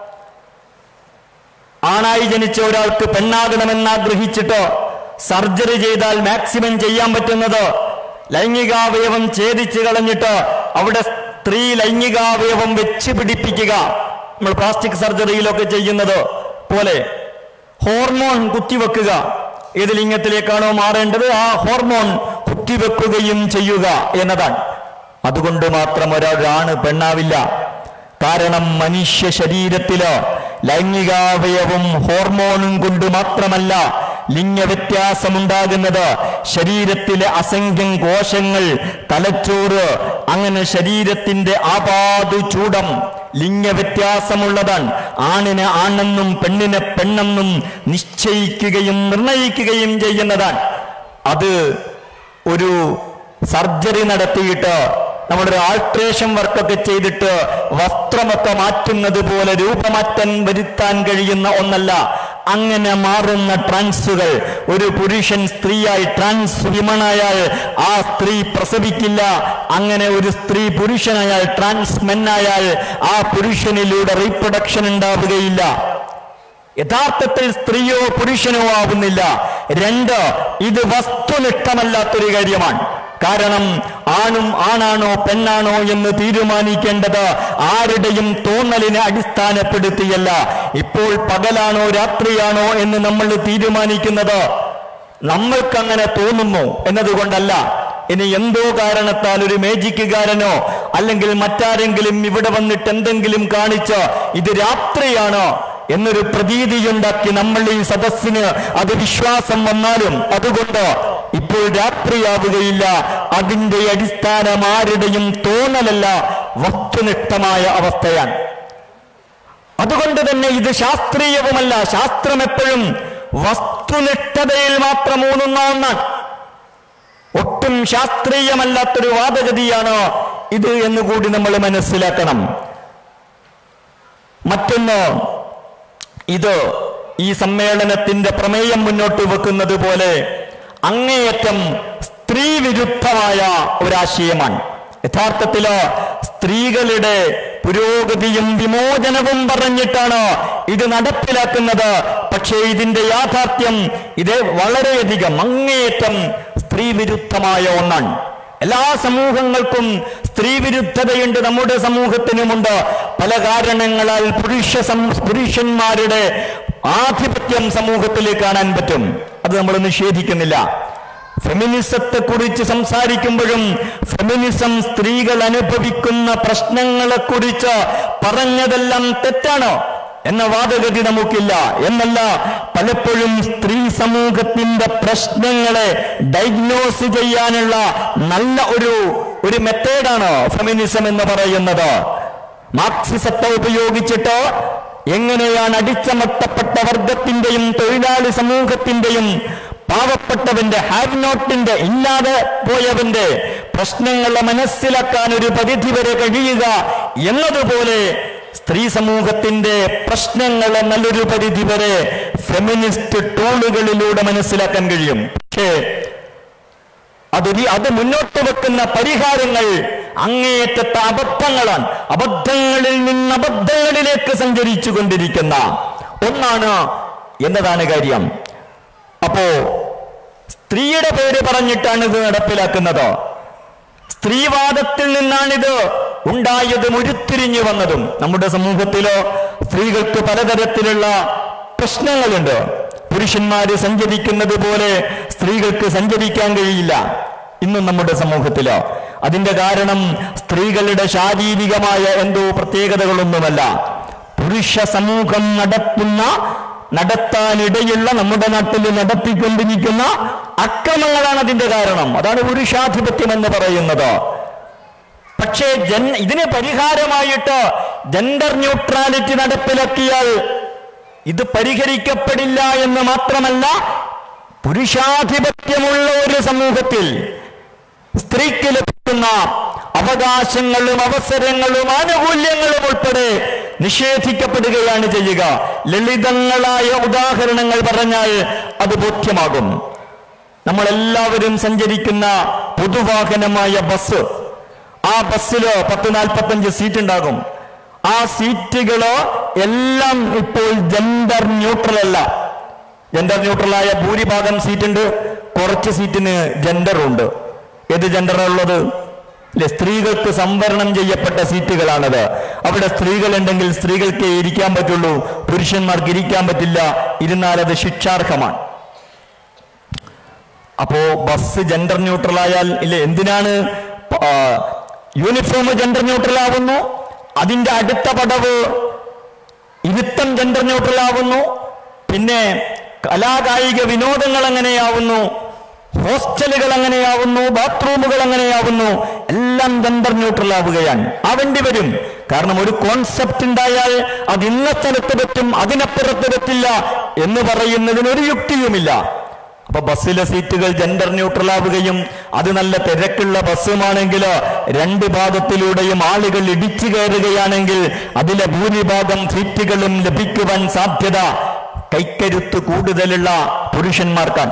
Speaker 1: ആണായി ജനിച്ച ഒരാൾക്ക് പെണ്ണാകണമെന്ന് ആഗ്രഹിച്ചിട്ട് സർജറി ചെയ്താൽ മാക്സിമം ചെയ്യാൻ പറ്റുന്നത് ലൈംഗികാവയവം ഛേദിച്ച് കളഞ്ഞിട്ട് അവിടെ സ്ത്രീ ലൈംഗികാവയവം വെച്ച് പിടിപ്പിക്കുക നമ്മൾ പ്ലാസ്റ്റിക് സർജറിയിലൊക്കെ ചെയ്യുന്നത് പോലെ ഹോർമോൺ കുത്തിവെക്കുക ഏത് ലിംഗത്തിലേക്കാണോ മാറേണ്ടത് ആ ഹോർമോൺ കുത്തിവെക്കുകയും ചെയ്യുക എന്നതാണ് അതുകൊണ്ട് മാത്രം ഒരാളാണ് പെണ്ണാവില്ല കാരണം മനുഷ്യ ശരീരത്തില് ലൈംഗികാവയവും ഹോർമോണും കൊണ്ട് മാത്രമല്ല ലിംഗവ്യത്യാസമുണ്ടാകുന്നത് ശരീരത്തിലെ അസംഖ്യം കോശങ്ങൾ തലച്ചോറ് അങ്ങനെ ശരീരത്തിന്റെ ആപാതു ചൂടം ലിംഗവ്യത്യാസമുള്ളതാണ് ആണിന് ആണെന്നും പെണ്ണിനെ പെണ്ണെന്നും നിശ്ചയിക്കുകയും നിർണയിക്കുകയും ചെയ്യുന്നതാണ് അത് ഒരു സർജറി നടത്തിയിട്ട് നമ്മളൊരു ആൾട്രേഷൻ വർക്കൊക്കെ ചെയ്തിട്ട് വസ്ത്രമൊക്കെ മാറ്റുന്നത് പോലെ രൂപമാറ്റം വരുത്താൻ കഴിയുന്ന ഒന്നല്ല അങ്ങനെ മാറുന്ന ട്രാൻസുകൾ ഒരു പുരുഷൻ സ്ത്രീയായി ട്രാൻസ് വിമണായാൽ ആ സ്ത്രീ പ്രസവിക്കില്ല അങ്ങനെ ഒരു സ്ത്രീ പുരുഷനായാൽ ട്രാൻസ് മെന്നായാൽ ആ പുരുഷനിലൂടെ റീപ്രൊഡക്ഷൻ ഉണ്ടാവുകയില്ല യഥാർത്ഥത്തിൽ സ്ത്രീയോ പുരുഷനോ ആവുന്നില്ല രണ്ട് ഇത് വസ്തുനിഷ്ഠമല്ലാത്തൊരു കാര്യമാണ് കാരണം ആണും ആണാണോ പെണ്ണാണോ എന്ന് തീരുമാനിക്കേണ്ടത് ആരുടെയും തോന്നലിനെ അടിസ്ഥാനപ്പെടുത്തിയല്ല ഇപ്പോൾ പകലാണോ രാത്രിയാണോ എന്ന് നമ്മൾ തീരുമാനിക്കുന്നത് നമ്മൾക്കങ്ങനെ തോന്നുന്നു എന്നതുകൊണ്ടല്ല ഇനി എന്തോ കാരണത്താൽ ഒരു മേജിക്കുകാരനോ അല്ലെങ്കിൽ മറ്റാരെങ്കിലും ഇവിടെ വന്നിട്ട് എന്തെങ്കിലും കാണിച്ച് ഇത് രാത്രിയാണോ എന്നൊരു പ്രതീതിയുണ്ടാക്കി നമ്മൾ ഈ സദസ്സിന് അത് വിശ്വാസം വന്നാലും അതുകൊണ്ട് ഇപ്പോൾ രാത്രിയാവുകയില്ല അതിന്റെ അടിസ്ഥാനം ആരുടെയും തോന്നലല്ല വസ്തുനിഷ്ഠമായ അവസ്ഥയാണ് അതുകൊണ്ട് തന്നെ ഇത് ശാസ്ത്രീയവുമല്ല ശാസ്ത്രം എപ്പോഴും വസ്തുനിഷ്ഠതയിൽ മാത്രം ഊന്നുന്ന ഒന്നാണ് ഒട്ടും ശാസ്ത്രീയമല്ലാത്തൊരു വാദഗതിയാണ് ഇത് എന്നുകൂടി നമ്മൾ മനസ്സിലാക്കണം മറ്റൊന്ന് ഇത് ഈ സമ്മേളനത്തിന്റെ പ്രമേയം മുന്നോട്ട് വെക്കുന്നത് പോലെ അങ്ങേയറ്റം സ്ത്രീ വിരുദ്ധമായ ഒരാശയമാണ് യഥാർത്ഥത്തില് സ്ത്രീകളുടെ പുരോഗതിയും വിമോചനവും പറഞ്ഞിട്ടാണ് ഇത് നടപ്പിലാക്കുന്നത് പക്ഷേ ഇതിന്റെ യാഥാർത്ഥ്യം ഇത് വളരെയധികം അങ്ങേയറ്റം സ്ത്രീ വിരുദ്ധമായ ഒന്നാണ് എല്ലാ സമൂഹങ്ങൾക്കും സ്ത്രീ വിരുദ്ധതയുണ്ട് നമ്മുടെ സമൂഹത്തിനുമുണ്ട് പല കാരണങ്ങളാൽ പുരുഷ സം- പുരുഷന്മാരുടെ ആധിപത്യം സമൂഹത്തിൽ കാണാൻ പറ്റും അത് നമ്മൾ നിഷേധിക്കുന്നില്ല ഫെമിനിസത്തെ കുറിച്ച് സംസാരിക്കുമ്പോഴും ഫെമിനിസം സ്ത്രീകൾ അനുഭവിക്കുന്ന പ്രശ്നങ്ങളെ കുറിച്ച് പറഞ്ഞതെല്ലാം തെറ്റാണോ എന്ന വാദഗതി നമുക്കില്ല എന്നല്ല പലപ്പോഴും സ്ത്രീ സമൂഹത്തിന്റെ പ്രശ്നങ്ങളെ ഡയഗ്നോസ് ചെയ്യാനുള്ള നല്ല ഒരു ഒരു മെത്തേഡാണ് ഫെമിനിസം എന്ന് പറയുന്നത് മാർക്സിസത്തെ ഉപയോഗിച്ചിട്ട് എങ്ങനെയാണ് അടിച്ചമർത്തപ്പെട്ട വർഗത്തിന്റെയും തൊഴിലാളി സമൂഹത്തിന്റെയും പാവപ്പെട്ടവന്റെ ഹാവ് നോട്ടിന്റെ ഇല്ലാതെ പോയവന്റെ പ്രശ്നങ്ങളെ മനസ്സിലാക്കാൻ ഒരു പരിധി വരെ കഴിയുക എന്നതുപോലെ സ്ത്രീ സമൂഹത്തിന്റെ പ്രശ്നങ്ങളെ നല്ലൊരു പരിധി വരെ ഫെമിനിസ്റ്റ് ടൂളുകളിലൂടെ മനസ്സിലാക്കാൻ കഴിയും പക്ഷേ അതൊരു അത് മുന്നോട്ട് വെക്കുന്ന പരിഹാരങ്ങൾ അങ്ങേയറ്റത്തെ അബദ്ധങ്ങളാണ് അബദ്ധങ്ങളിൽ നിന്ന് അബദ്ധങ്ങളിലേക്ക് സഞ്ചരിച്ചു കൊണ്ടിരിക്കുന്ന ഒന്നാണ് എന്നതാണ് കാര്യം അപ്പോ സ്ത്രീയുടെ പേര് പറഞ്ഞിട്ടാണ് ഇത് നടപ്പിലാക്കുന്നത് സ്ത്രീവാദത്തിൽ നിന്നാണിത് ഉണ്ടായതും ഉരുത്തിരിഞ്ഞു വന്നതും നമ്മുടെ സമൂഹത്തിലോ സ്ത്രീകൾക്ക് പലതരത്തിലുള്ള പ്രശ്നങ്ങളുണ്ട് പുരുഷന്മാര് സഞ്ചരിക്കുന്നത് പോലെ സ്ത്രീകൾക്ക് സഞ്ചരിക്കാൻ കഴിയില്ല ഇന്നും നമ്മുടെ സമൂഹത്തിലോ അതിന്റെ കാരണം സ്ത്രീകളുടെ ശാരീരികമായ എന്തോ പ്രത്യേകതകളൊന്നുമല്ല പുരുഷ സമൂഹം നടത്തുന്ന നടത്താനിടയുള്ള നമ്മുടെ നാട്ടിൽ നടത്തിക്കൊണ്ടിരിക്കുന്ന അക്രമങ്ങളാണ് അതിന്റെ കാരണം അതാണ് പുരുഷാധിപത്യം എന്ന് പറയുന്നത് പക്ഷേ ജൻ ഇതിന് പരിഹാരമായിട്ട് ജെൻഡർ ന്യൂട്രാലിറ്റി നടപ്പിലാക്കിയാൽ ഇത് പരിഹരിക്കപ്പെടില്ല എന്ന് മാത്രമല്ല പുരുഷാധിപത്യമുള്ള ഒരു സമൂഹത്തിൽ സ്ത്രീക്ക് ലഭിക്കുന്ന അവകാശങ്ങളും അവസരങ്ങളും ആനുകൂല്യങ്ങളും ഉൾപ്പെടെ നിഷേധിക്കപ്പെടുകയാണ് ചെയ്യുക ലളിതങ്ങളായ ഉദാഹരണങ്ങൾ പറഞ്ഞാൽ അത് ബോധ്യമാകും നമ്മളെല്ലാവരും സഞ്ചരിക്കുന്ന പൊതുവാഹനമായ ബസ് ആ ബസ്സില് പത്ത് നാൽപ്പത്തഞ്ച് സീറ്റ് ഉണ്ടാകും ആ സീറ്റുകള് എല്ലാം ഇപ്പോൾ ജെൻഡർ ന്യൂട്രൽ അല്ല ജെൻഡർ ന്യൂട്രലായ ഭൂരിഭാഗം സീറ്റുണ്ട് കുറച്ച് സീറ്റിന് ജെൻഡറും ഉണ്ട് ഏത് ജെൻഡറുള്ളത് ഇല്ലേ സ്ത്രീകൾക്ക് സംവരണം ചെയ്യപ്പെട്ട സീറ്റുകളാണത് അവിടെ സ്ത്രീകൾ ഉണ്ടെങ്കിൽ സ്ത്രീകൾക്ക് ഇരിക്കാൻ പറ്റുള്ളൂ പുരുഷന്മാർക്ക് ഇരിക്കാൻ പറ്റില്ല ഇരുന്നാൽ അത് ശിക്ഷാർഹമാണ് അപ്പോ ബസ് ജെൻഡർ ന്യൂട്രൽ ആയാൽ ഇല്ല എന്തിനാണ് ആ, യൂണിഫോം ജെൻഡർ ന്യൂട്രൽ ആവുന്നു അതിന്റെ അടുത്ത പടവ് ഇരുത്തം ജെൻഡർ ന്യൂട്രൽ ആവുന്നു പിന്നെ കലാകായിക വിനോദങ്ങൾ എങ്ങനെയാവുന്നു ഹോസ്റ്റലുകൾ എങ്ങനെയാവുന്നു ബാത്റൂമുകൾ എങ്ങനെയാവുന്നു എല്ലാം ജെൻഡർ ന്യൂട്രൽ ആവുകയാണ് ആവേണ്ടി വരും കാരണം ഒരു കോൺസെപ്റ്റ് ഉണ്ടായാൽ അത് ഇന്ന സ്ഥലത്ത് പറ്റും അതിനപ്പുറത്ത് പറ്റില്ല എന്ന് പറയുന്നതിന് ഒരു യുക്തിയുമില്ല അപ്പൊ ബസ്സിലെ സീറ്റുകൾ ജെൻഡർ ന്യൂട്രൽ ആവുകയും അത് നല്ല തിരക്കുള്ള ബസ്സുമാണെങ്കിൽ രണ്ട് ഭാഗത്തിലൂടെയും ആളുകൾ ഇടിച്ചു കയറുകയാണെങ്കിൽ അതിലെ ഭൂരിഭാഗം സീറ്റുകളും ലഭിക്കുവാൻ സാധ്യത കൈക്കരുത്ത് കൂടുതലുള്ള പുരുഷന്മാർക്കാണ്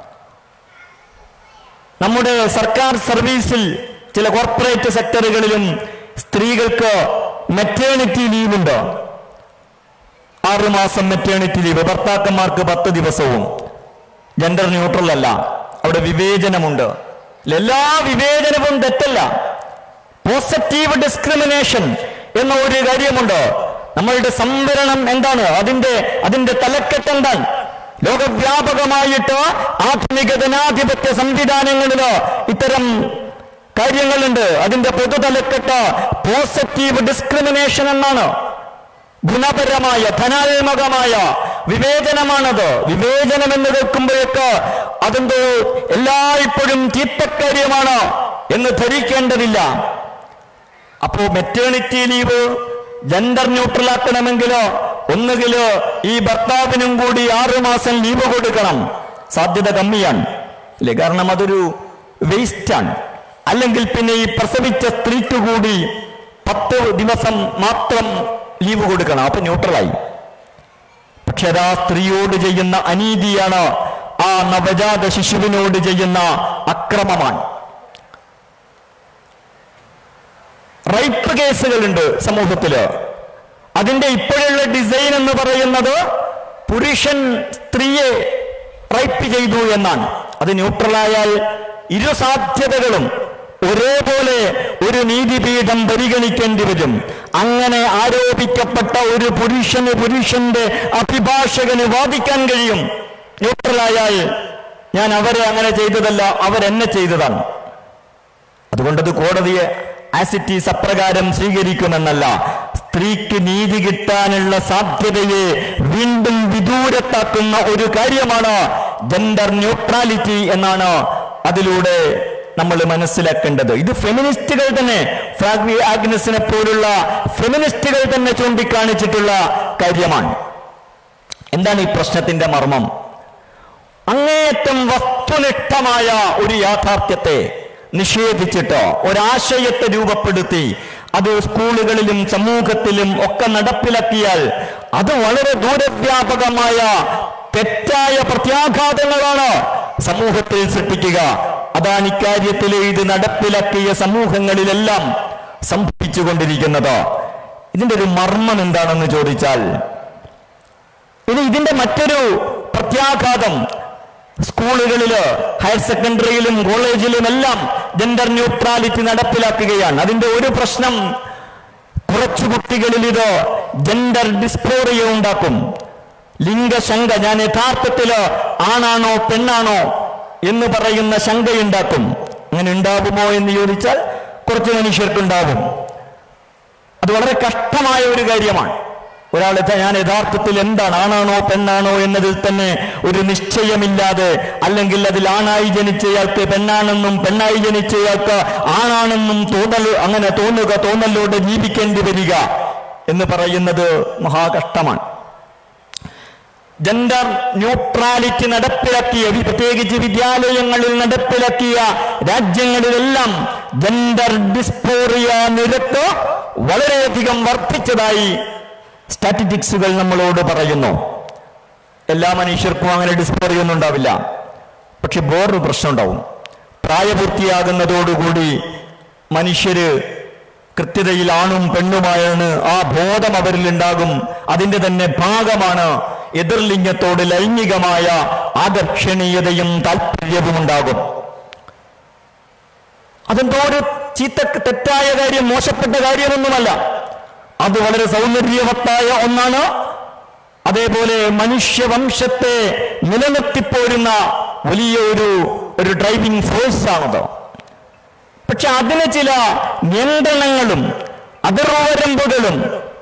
Speaker 1: നമ്മുടെ സർക്കാർ സർവീസിൽ ചില കോർപ്പറേറ്റ് സെക്ടറുകളിലും സ്ത്രീകൾക്ക് മെറ്റേണിറ്റി ലീവുണ്ട് ആറുമാസം മെറ്റേണിറ്റി ലീവ് ഭർത്താക്കന്മാർക്ക് പത്ത് ദിവസവും ജെൻഡർ ന്യൂട്രൽ അല്ല അവിടെ വിവേചനമുണ്ട് എല്ലാ വിവേചനവും തെറ്റല്ല പോസിറ്റീവ് ഡിസ്ക്രിമിനേഷൻ എന്ന ഒരു കാര്യമുണ്ട് നമ്മളുടെ സംവരണം എന്താണ് അതിന്റെ അതിന്റെ തലക്കെട്ട് എന്താണ് ലോകവ്യാപകമായിട്ട് ആധുനിക ജനാധിപത്യ സംവിധാനങ്ങളില് ഇത്തരം കാര്യങ്ങളുണ്ട് അതിന്റെ പൊതുതലക്കെട്ട് പോസിറ്റീവ് ഡിസ്ക്രിമിനേഷൻ എന്നാണ് ഗുണപരമായ ധനാത്മകമായ വിവേചനമാണത് വിവേചനം എന്ന് കേൾക്കുമ്പോഴേക്ക് അതെന്തോ എല്ലായ്പ്പോഴും ചീത്തക്കാര്യമാണ് എന്ന് ധരിക്കേണ്ടതില്ല അപ്പോ മെറ്റേണിറ്റി ലീവ് ജെൻഡർ ന്യൂട്രൽ ആക്കണമെങ്കിലോ ഒന്നുകിലോ ഈ ഭർത്താവിനും കൂടി ആറുമാസം ലീവ് കൊടുക്കണം സാധ്യത കമ്മിയാണ് അല്ലേ കാരണം അതൊരു വേസ്റ്റാണ് അല്ലെങ്കിൽ പിന്നെ ഈ പ്രസവിച്ച സ്ത്രീക്ക് കൂടി പത്ത് ദിവസം മാത്രം ലീവ് കൊടുക്കണം അപ്പൊ ന്യൂട്രലായി പക്ഷെ അത് ആ സ്ത്രീയോട് ചെയ്യുന്ന അനീതിയാണ് ആ നവജാത ശിശുവിനോട് ചെയ്യുന്ന അക്രമമാണ് റൈപ്പ് കേസുകളുണ്ട് സമൂഹത്തില് അതിന്റെ ഇപ്പോഴുള്ള ഡിസൈൻ എന്ന് പറയുന്നത് പുരുഷൻ സ്ത്രീയെ റൈപ്പ് ചെയ്തു എന്നാണ് അത് ന്യൂട്രലായാൽ ഇരു സാധ്യതകളും ഒരേപോലെ ഒരു നീതിപീഠം പരിഗണിക്കേണ്ടി വരും അങ്ങനെ ആരോപിക്കപ്പെട്ട ഒരു പുരുഷന് പുരുഷന്റെ അഭിഭാഷകന് വാദിക്കാൻ കഴിയും ന്യൂട്രലായാൽ ഞാൻ അവരെ അങ്ങനെ ചെയ്തതല്ല അവരെന്നെ ചെയ്തതാണ് അതുകൊണ്ടത് കോടതിയെ ആസിറ്റീസ് അപ്രകാരം സ്വീകരിക്കുമെന്നല്ല സ്ത്രീക്ക് നീതി കിട്ടാനുള്ള സാധ്യതയെ വീണ്ടും വിദൂരത്താക്കുന്ന ഒരു കാര്യമാണ് ജെൻഡർ ന്യൂട്രാലിറ്റി എന്നാണ് അതിലൂടെ നമ്മൾ മനസ്സിലാക്കേണ്ടത് ഇത് ഫെമിനിസ്റ്റുകൾ തന്നെ ഫ്രാഗ്വി ആഗ്നസിനെ പോലുള്ള ഫെമിനിസ്റ്റുകൾ തന്നെ ചൂണ്ടിക്കാണിച്ചിട്ടുള്ള കാര്യമാണ് എന്താണ് ഈ പ്രശ്നത്തിന്റെ മർമ്മം അങ്ങേയറ്റം വസ്തുനിഷ്ഠമായ ഒരു യാഥാർത്ഥ്യത്തെ നിഷേധിച്ചിട്ട് ഒരാശയത്തെ രൂപപ്പെടുത്തി അത് സ്കൂളുകളിലും സമൂഹത്തിലും ഒക്കെ നടപ്പിലാക്കിയാൽ അത് വളരെ ദൂരവ്യാപകമായ തെറ്റായ പ്രത്യാഘാതങ്ങളാണ് സമൂഹത്തിൽ സൃഷ്ടിക്കുക അതാണ് ഇക്കാര്യത്തിൽ ഇത് നടപ്പിലാക്കിയ സമൂഹങ്ങളിലെല്ലാം സംഭവിച്ചുകൊണ്ടിരിക്കുന്നത് ഇതിന്റെ ഒരു മർമ്മം എന്താണെന്ന് ചോദിച്ചാൽ ഇനി ഇതിന്റെ മറ്റൊരു പ്രത്യാഘാതം സ്കൂളുകളില് ഹയർ സെക്കൻഡറിയിലും കോളേജിലും എല്ലാം ജെൻഡർ ന്യൂട്രാലിറ്റി നടപ്പിലാക്കുകയാണ് അതിന്റെ ഒരു പ്രശ്നം കുറച്ചു കുട്ടികളിൽ ഇത് ജെൻഡർ ഡിസ്പോറിയ ഉണ്ടാക്കും ലിംഗശങ്ക ഞാൻ യഥാർത്ഥത്തില് ആണാണോ പെണ്ണാണോ എന്ന് പറയുന്ന ശങ്കയുണ്ടാക്കും അങ്ങനെ ഉണ്ടാകുമോ എന്ന് ചോദിച്ചാൽ കുറച്ച് മനുഷ്യർക്കുണ്ടാവും അത് വളരെ കഷ്ടമായ ഒരു കാര്യമാണ് ഒരാൾ യഥാ- ഞാൻ യഥാർത്ഥത്തിൽ എന്താണ് ആണാണോ പെണ്ണാണോ എന്നതിൽ തന്നെ ഒരു നിശ്ചയമില്ലാതെ അല്ലെങ്കിൽ അതിൽ ആണായി ജനിച്ചയാൾക്ക് പെണ്ണാണെന്നും പെണ്ണായി ജനിച്ചയാൾക്ക് ആണാണെന്നും തോന്നൽ അങ്ങനെ തോന്നുക തോന്നലോടെ ജീവിക്കേണ്ടി വരിക എന്ന് പറയുന്നത് മഹാകഷ്ടമാണ് ജെൻഡർ ന്യൂട്രാലിറ്റി നടപ്പിലാക്കിയ വി- പ്രത്യേകിച്ച് വിദ്യാലയങ്ങളിൽ നടപ്പിലാക്കിയ രാജ്യങ്ങളിലെല്ലാം ജെൻഡർ ഡിസ്പോറിയ നിരക്ക് വളരെയധികം വർദ്ധിച്ചതായി സ്റ്റാറ്റിസ്റ്റിക്സുകൾ നമ്മളോട് പറയുന്നു എല്ലാ മനുഷ്യർക്കും അങ്ങനെ ഡിസ്പോറിയ ഒന്നും ഉണ്ടാവില്ല പക്ഷെ വേറൊരു പ്രശ്നം ഉണ്ടാവും പ്രായപൂർത്തിയാകുന്നതോടുകൂടി മനുഷ്യര് കൃത്യതയിൽ ആണും പെണ്ണുമായാണ് ആ ബോധം അവരിൽ ഉണ്ടാകും അതിന്റെ തന്നെ ഭാഗമാണ് എതിർലിംഗത്തോട് ലൈംഗികമായ ആകർഷണീയതയും താല്പര്യവും ഉണ്ടാകും അതെന്തോ ഒരു ചീത്ത തെറ്റായ കാര്യം മോശപ്പെട്ട കാര്യമൊന്നുമല്ല അത് വളരെ സൗന്ദര്യവത്തായ ഒന്നാണ് അതേപോലെ മനുഷ്യവംശത്തെ നിലനിർത്തിപ്പോരുന്ന വലിയ ഒരു ഒരു ഡ്രൈവിംഗ് ഫോഴ്സ് ആണത് പക്ഷെ അതിന് ചില നിയന്ത്രണങ്ങളും അതിർവരമ്പുകളും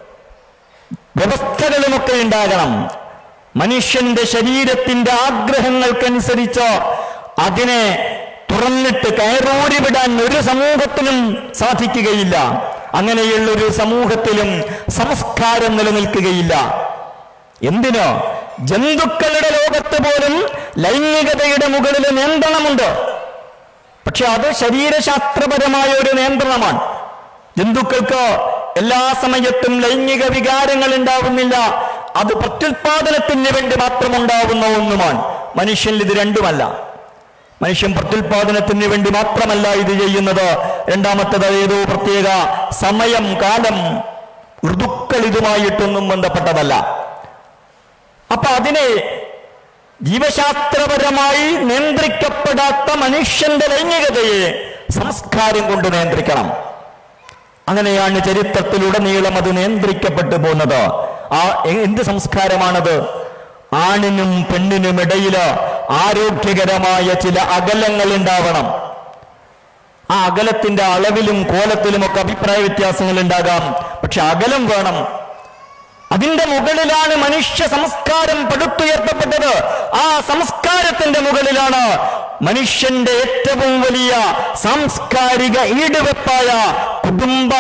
Speaker 1: വ്യവസ്ഥകളുമൊക്കെ ഉണ്ടാകണം മനുഷ്യന്റെ ശരീരത്തിന്റെ ആഗ്രഹങ്ങൾക്കനുസരിച്ച് അതിനെ തുറന്നിട്ട് കയറൂരി വിടാൻ ഒരു സമൂഹത്തിനും സാധിക്കുകയില്ല അങ്ങനെയുള്ള ഒരു സമൂഹത്തിലും സംസ്കാരം നിലനിൽക്കുകയില്ല എന്തിനോ ജന്തുക്കളുടെ ലോകത്ത് പോലും ലൈംഗികതയുടെ മുകളിൽ നിയന്ത്രണമുണ്ട് പക്ഷെ അത് ശരീരശാസ്ത്രപരമായ ഒരു നിയന്ത്രണമാണ് ജന്തുക്കൾക്ക് എല്ലാ സമയത്തും ലൈംഗിക വികാരങ്ങൾ ഉണ്ടാവുന്നില്ല അത് പ്രത്യുൽപാദനത്തിന് വേണ്ടി മാത്രം ഉണ്ടാവുന്ന ഒന്നുമാണ് മനുഷ്യനിൽ ഇത് രണ്ടുമല്ല മനുഷ്യൻ പ്രത്യുൽപാദനത്തിന് വേണ്ടി മാത്രമല്ല ഇത് ചെയ്യുന്നത് രണ്ടാമത്തത് ഏതോ പ്രത്യേക സമയം കാലം ഋതുക്കൾ ഇതുമായിട്ടൊന്നും ബന്ധപ്പെട്ടതല്ല അപ്പൊ അതിനെ ജീവശാസ്ത്രപരമായി നിയന്ത്രിക്കപ്പെടാത്ത മനുഷ്യന്റെ ലൈംഗികതയെ സംസ്കാരം കൊണ്ട് നിയന്ത്രിക്കണം അങ്ങനെയാണ് ചരിത്രത്തിലുടനീളം അത് നിയന്ത്രിക്കപ്പെട്ടു പോകുന്നത് ആ എ- എന്ത് സംസ്കാരമാണത് ആണിനും പെണ്ണിനും ഇടയില് ആരോഗ്യകരമായ ചില അകലങ്ങൾ ഉണ്ടാവണം ആ അകലത്തിന്റെ അളവിലും കോലത്തിലും ഒക്കെ അഭിപ്രായ വ്യത്യാസങ്ങൾ ഉണ്ടാകാം പക്ഷെ അകലം വേണം അതിന്റെ മുകളിലാണ് മനുഷ്യ സംസ്കാരം പടുത്തുയർത്തപ്പെട്ടത് ആ സംസ്കാരത്തിന്റെ മുകളിലാണ് മനുഷ്യന്റെ ഏറ്റവും വലിയ സാംസ്കാരിക ഈടുവെപ്പായ കുടുംബ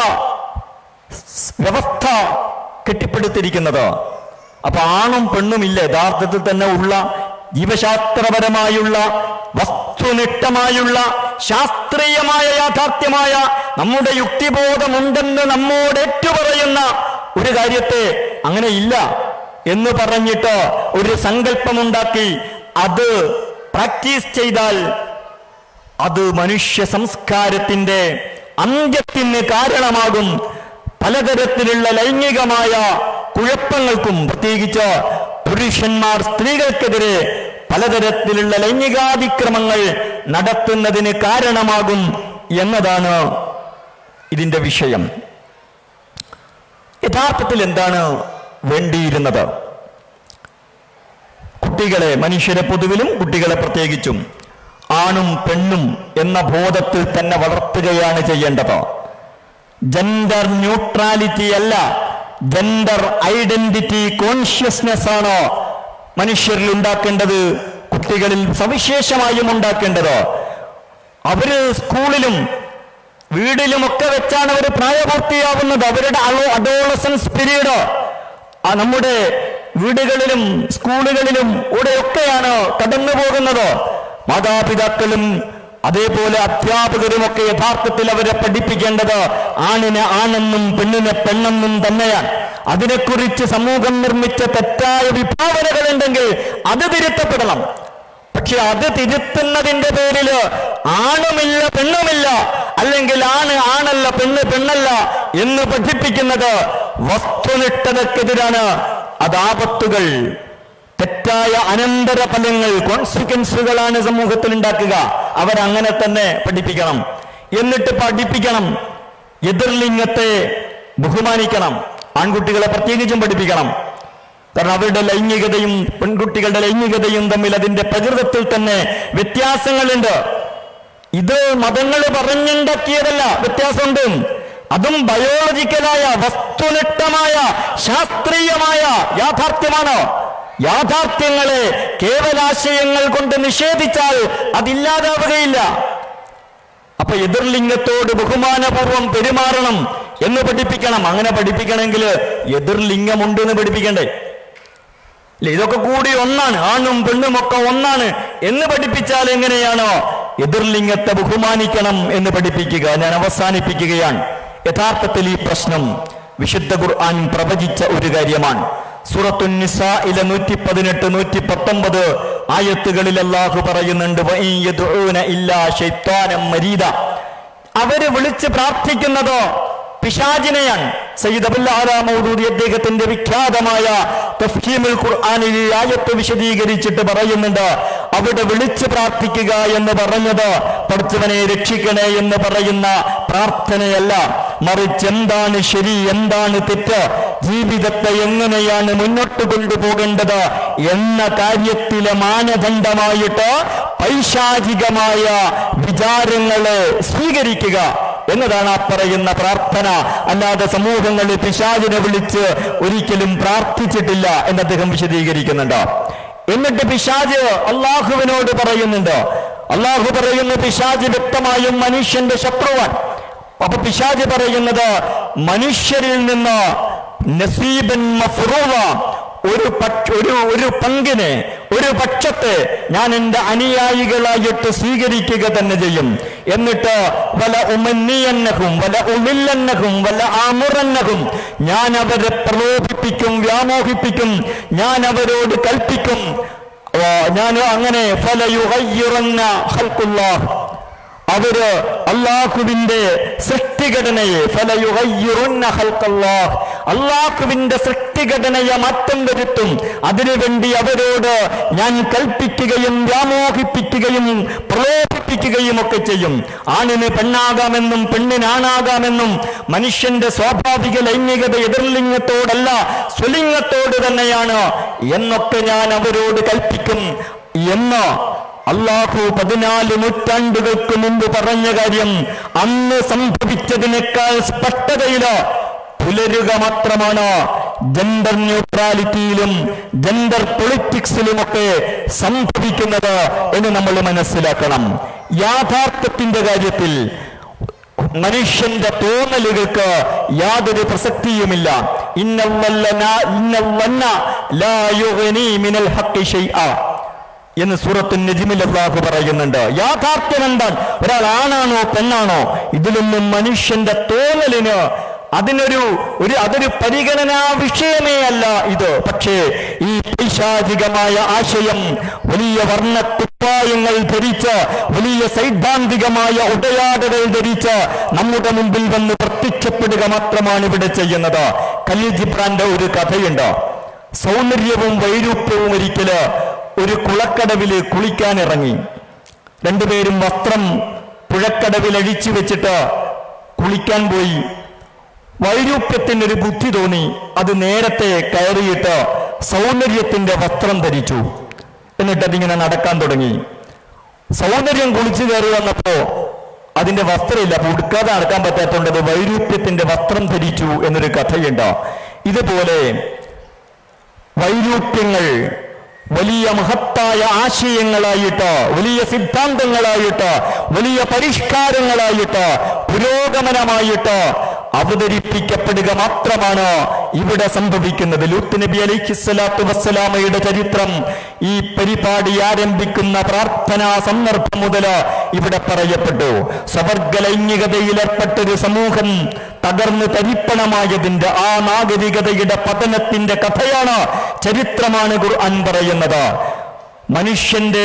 Speaker 1: വ്യവസ്ഥ കെട്ടിപ്പടുത്തിരിക്കുന്നത് അപ്പൊ ആണും പെണ്ണും ഇല്ല യഥാർത്ഥത്തിൽ തന്നെ ഉള്ള ജീവശാസ്ത്രപരമായുള്ള വസ്തുനിഷ്ഠമായുള്ള ശാസ്ത്രീയമായ യാഥാർത്ഥ്യമായ നമ്മുടെ യുക്തിബോധമുണ്ടെന്ന് നമ്മോട് ഏറ്റുപറയുന്ന ഒരു കാര്യത്തെ അങ്ങനെ ഇല്ല എന്ന് പറഞ്ഞിട്ട് ഒരു സങ്കല്പമുണ്ടാക്കി അത് പ്രാക്ടീസ് ചെയ്താൽ അത് മനുഷ്യ സംസ്കാരത്തിന്റെ അന്ത്യത്തിന് കാരണമാകും പലതരത്തിലുള്ള ലൈംഗികമായ കുഴപ്പങ്ങൾക്കും പ്രത്യേകിച്ച് പുരുഷന്മാർ സ്ത്രീകൾക്കെതിരെ പലതരത്തിലുള്ള ലൈംഗികാതിക്രമങ്ങൾ നടത്തുന്നതിന് കാരണമാകും എന്നതാണ് ഇതിന്റെ വിഷയം യഥാർത്ഥത്തിൽ എന്താണ് വേണ്ടിയിരുന്നത് കുട്ടികളെ മനുഷ്യരെ പൊതുവിലും കുട്ടികളെ പ്രത്യേകിച്ചും ആണും പെണ്ണും എന്ന ബോധത്തിൽ തന്നെ വളർത്തുകയാണ് ചെയ്യേണ്ടത് ജെൻഡർ ന്യൂട്രാലിറ്റി അല്ല ജെൻഡർ ഐഡന്റിറ്റി കോൺഷ്യസ്നെസ് ആണ് മനുഷ്യരിൽ ഉണ്ടാക്കേണ്ടത് കുട്ടികളിൽ സവിശേഷമായും ഉണ്ടാക്കേണ്ടത് അവര് സ്കൂളിലും വീടിലുമൊക്കെ വെച്ചാണ് അവർ പ്രായപൂർത്തിയാവുന്നത് അവരുടെ അഡോളസൻസ് പീരീഡ് ആ നമ്മുടെ വീടുകളിലും സ്കൂളുകളിലും ഇവിടെയൊക്കെയാണ് കടന്നു പോകുന്നത് മാതാപിതാക്കളും അതേപോലെ അധ്യാപകരുമൊക്കെ യഥാർത്ഥത്തിൽ അവരെ പഠിപ്പിക്കേണ്ടത് ആണിനെ ആണെന്നും പെണ്ണിനെ പെണ്ണെന്നും തന്നെയാണ് അതിനെക്കുറിച്ച് സമൂഹം നിർമ്മിച്ച തെറ്റായ വിഭാവനകളുണ്ടെങ്കിൽ അത് തിരുത്തപ്പെടണം പക്ഷെ അത് തിരുത്തുന്നതിന്റെ പേരില് ആണുമില്ല പെണ്ണുമില്ല അല്ലെങ്കിൽ ആണ് ആണല്ല പെണ്ണ് പെണ്ണല്ല എന്ന് പഠിപ്പിക്കുന്നത് വസ്തുനിഷ്ഠതക്കെതിരാണ് അത് ആപത്തുകൾ തെറ്റായ അനന്തര ഫലങ്ങൾ കോൺസിക്വൻസുകളാണ് സമൂഹത്തിൽ ഉണ്ടാക്കുക അവരങ്ങനെ തന്നെ പഠിപ്പിക്കണം എന്നിട്ട് പഠിപ്പിക്കണം എതിർലിംഗത്തെ ബഹുമാനിക്കണം ആൺകുട്ടികളെ പ്രത്യേകിച്ചും പഠിപ്പിക്കണം കാരണം അവരുടെ ലൈംഗികതയും പെൺകുട്ടികളുടെ ലൈംഗികതയും തമ്മിൽ അതിന്റെ പ്രകൃതത്തിൽ തന്നെ വ്യത്യാസങ്ങളുണ്ട് ഇത് മതങ്ങൾ പറഞ്ഞുണ്ടാക്കിയതല്ല വ്യത്യാസമുണ്ട് അതും ബയോളജിക്കലായ വസ്തുനിഷ്ഠമായ ശാസ്ത്രീയമായ യാഥാർത്ഥ്യമാണ് യാഥാർത്ഥ്യങ്ങളെ കേവലാശയങ്ങൾ കൊണ്ട് നിഷേധിച്ചാൽ അതില്ലാതാവുകയില്ല അപ്പൊ എതിർലിംഗത്തോട് ബഹുമാനപൂർവം പെരുമാറണം എന്ന് പഠിപ്പിക്കണം അങ്ങനെ പഠിപ്പിക്കണമെങ്കിൽ എതിർലിംഗമുണ്ട് എന്ന് പഠിപ്പിക്കണ്ടേ ഇല്ല ഇതൊക്കെ കൂടി ഒന്നാണ് ആണും പെണ്ണും ഒക്കെ ഒന്നാണ് എന്ന് പഠിപ്പിച്ചാൽ എങ്ങനെയാണോ എതിർലിംഗത്തെ ബഹുമാനിക്കണം എന്ന് പഠിപ്പിക്കുക ഞാൻ അവസാനിപ്പിക്കുകയാണ് യഥാർത്ഥത്തിൽ ഈ പ്രശ്നം വിശുദ്ധ ഖുർആൻ പ്രവചിച്ച ഒരു കാര്യമാണ് സൂറത്തുൻ നിസായിലെ നൂറ്റി പതിനെട്ട് നൂറ്റി പത്തൊമ്പത് ആയത്തുകളിൽ അല്ലാഹു പറയുന്നുണ്ട് "വഇൻ യദ്ഊന ഇല്ലാ ശൈത്താനം മരീദ അവര് വിളിച്ച് പ്രാർത്ഥിക്കുന്നത് പിശാചിനെയാണ് സയ്യിദ് അബുൽ ആലാ മൗദൂദി അദ്ദേഹത്തിന്റെ വിഖ്യാതമായ തഫ്ഹീമുൽ ഖുർആനിൽ ഈ ആയത്ത് വിശദീകരിച്ചിട്ട് പറയുന്നുണ്ട് അവിടെ വിളിച്ച് പ്രാർത്ഥിക്കുക എന്ന് പറഞ്ഞത് പഠിച്ചവനെ രക്ഷിക്കണേ എന്ന് പറയുന്ന പ്രാർത്ഥനയല്ല മറിച്ച് എന്താണ് ശരി എന്താണ് തെറ്റ് ജീവിതത്തെ എങ്ങനെയാണ് മുന്നോട്ട് കൊണ്ടുപോകേണ്ടത് എന്ന കാര്യത്തിലെ മാനദണ്ഡമായിട്ട് പൈശാചികമായ വിചാരങ്ങളെ സ്വീകരിക്കുക എന്നതാണ് ആ പറയുന്ന പ്രാർത്ഥന അല്ലാതെ സമൂഹങ്ങളിൽ പിശാചിനെ വിളിച്ച് ഒരിക്കലും പ്രാർത്ഥിച്ചിട്ടില്ല എന്ന് അദ്ദേഹം വിശദീകരിക്കുന്നുണ്ട് എന്നിട്ട് പിശാജ് അള്ളാഹുവിനോട് പറയുന്നുണ്ട് അള്ളാഹു പറയുന്നു പിശാജ് വ്യക്തമായും മനുഷ്യന്റെ ശത്രുവാൻ അപ്പൊ പിശാജ് പറയുന്നത് മനുഷ്യരിൽ നിന്ന് നസീബൻ മഫ്റൂവ ഒരു പക്ഷ ഒരു ഒരു പങ്കിനെ ഒരു പക്ഷത്തെ ഞാൻ എൻ്റെ അനുയായികളായിട്ട് സ്വീകരിക്കുക തന്നെ ചെയ്യും എന്നിട്ട് വല ഉമന്നിയന്നഹും വല ഉമില്ലന്നഹും വല ആമുറന്നഹും ഞാൻ അവരെ പ്രലോഭിപ്പിക്കും വ്യാമോഹിപ്പിക്കും ഞാൻ അവരോട് കൽപ്പിക്കും ആ, ഞാൻ അങ്ങനെ ഫലയുഹയ്യുറന്ന ഹൽക്കുല്ലാഹ് അവര് അള്ളാഹുവിന്റെ സൃഷ്ടിഘടനയെ ഫലയുഹയ്യുറുന്ന ഹൽക്കല്ലാഹ് അള്ളാഹുവിന്റെ സൃഷ്ടിഘടനയെ മാറ്റം വരുത്തും അതിനുവേണ്ടി അവരോട് ഞാൻ കൽപ്പിക്കുകയും വ്യാമോഹിപ്പിക്കുകയും പ്രലോഭിപ്പിക്കുകയും ഒക്കെ ചെയ്യും ആണിന് പെണ്ണാകാമെന്നും പെണ്ണിന് ആണാകാമെന്നും മനുഷ്യന്റെ സ്വാഭാവിക ലൈംഗികത എതിർലിംഗത്തോടല്ല സ്വലിംഗത്തോട് തന്നെയാണ് എന്നൊക്കെ ഞാൻ അവരോട് കൽപ്പിക്കും എന്ന് അള്ളാഹു പതിനാല് നൂറ്റാണ്ടുകൾക്ക് മുമ്പ് പറഞ്ഞ കാര്യം അന്ന് സംഭവിച്ചതിനേക്കാൾ സ്പഷ്ടതയില് പുലരുക മാത്രമാണ് ജെൻഡർ ന്യൂട്രാലിറ്റിയിലും ജെൻഡർ പൊളിറ്റിക്സിലുമൊക്കെ സംഭവിക്കുന്നത് എന്ന് നമ്മൾ മനസ്സിലാക്കണം യാഥാർത്ഥ്യത്തിന്റെ കാര്യത്തിൽ മനുഷ്യന്റെ തോന്നലുകൾക്ക് യാതൊരു പ്രസക്തിയുമില്ല ഇന്നവല്ല നാ- ഇന്നവന്ന ലാ യുഗ്നി മിനൽ ഹഖ്ഖി ശൈആ എന്ന് സൂറത്തു നജിമിൽ അള്ളാഹു പറയുന്നുണ്ട് യാഥാർത്ഥ്യം എന്താണ് ഒരാൾ ആണാണോ പെണ്ണാണോ ഇതിലൊന്നും മനുഷ്യന്റെ തോന്നലിന് അതിനൊരു ഒരു അതൊരു പരിഗണനാ വിഷയമേ അല്ല ഇത് പക്ഷേ ഈ പൈശാചികമായ ആശയം വലിയ വർണ്ണക്കുപ്പായങ്ങൾ ധരിച്ച് വലിയ സൈദ്ധാന്തികമായ ഉടയാടകൾ ധരിച്ച് നമ്മുടെ മുമ്പിൽ വന്ന് പ്രത്യക്ഷപ്പെടുക മാത്രമാണ് ഇവിടെ ചെയ്യുന്നത് ഖലീൽ ജിബ്രാന്റെ ഒരു കഥയുണ്ട് സൗന്ദര്യവും വൈരൂപ്യവും ഒരിക്കല് ഒരു കുളക്കടവില് കുളിക്കാൻ ഇറങ്ങി രണ്ടുപേരും വസ്ത്രം പുഴക്കടവിൽ അഴിച്ചു വെച്ചിട്ട് കുളിക്കാൻ പോയി വൈരൂപ്യത്തിന് ഒരു ബുദ്ധി തോന്നി അത് നേരത്തെ കയറിയിട്ട് സൗന്ദര്യത്തിന്റെ വസ്ത്രം ധരിച്ചു എന്നിട്ട് അതിങ്ങനെ നടക്കാൻ തുടങ്ങി സൗന്ദര്യം കുളിച്ചു കയറി വന്നപ്പോ അതിന്റെ വസ്ത്രമില്ല അപ്പൊ ഉടുക്കാതെ നടക്കാൻ പറ്റാത്തതുകൊണ്ട് അത് വൈരൂപ്യത്തിന്റെ വസ്ത്രം ധരിച്ചു എന്നൊരു കഥയുണ്ട് ഇതുപോലെ വൈരൂപ്യങ്ങൾ വലിയ മഹത്തായ ആശയങ്ങളായിട്ട് വലിയ സിദ്ധാന്തങ്ങളായിട്ട് വലിയ പരിഷ്കാരങ്ങളായിട്ട് പുരോഗമനമായിട്ട് അവതരിപ്പിക്കപ്പെടുക മാത്രമാണ് ഇവിടെ സംഭവിക്കുന്നത് ലൂത്ത് നബി അലൈഹി സ്വലാത്തു വസ്സലാമയുടെ ചരിത്രം ഈ പരിപാടി ആരംഭിക്കുന്ന പ്രാർത്ഥനാ സന്ദർഭം മുതൽ ഇവിടെ പറയപ്പെട്ടു സവർഗ ലൈംഗികതയിലേർപ്പെട്ടൊരു സമൂഹം തകർന്ന് തരിപ്പണമായതിന്റെ ആ നാഗരികതയുടെ പതനത്തിന്റെ കഥയാണ് ചരിത്രമാണ് ഖുർആൻ പറയുന്നത് മനുഷ്യന്റെ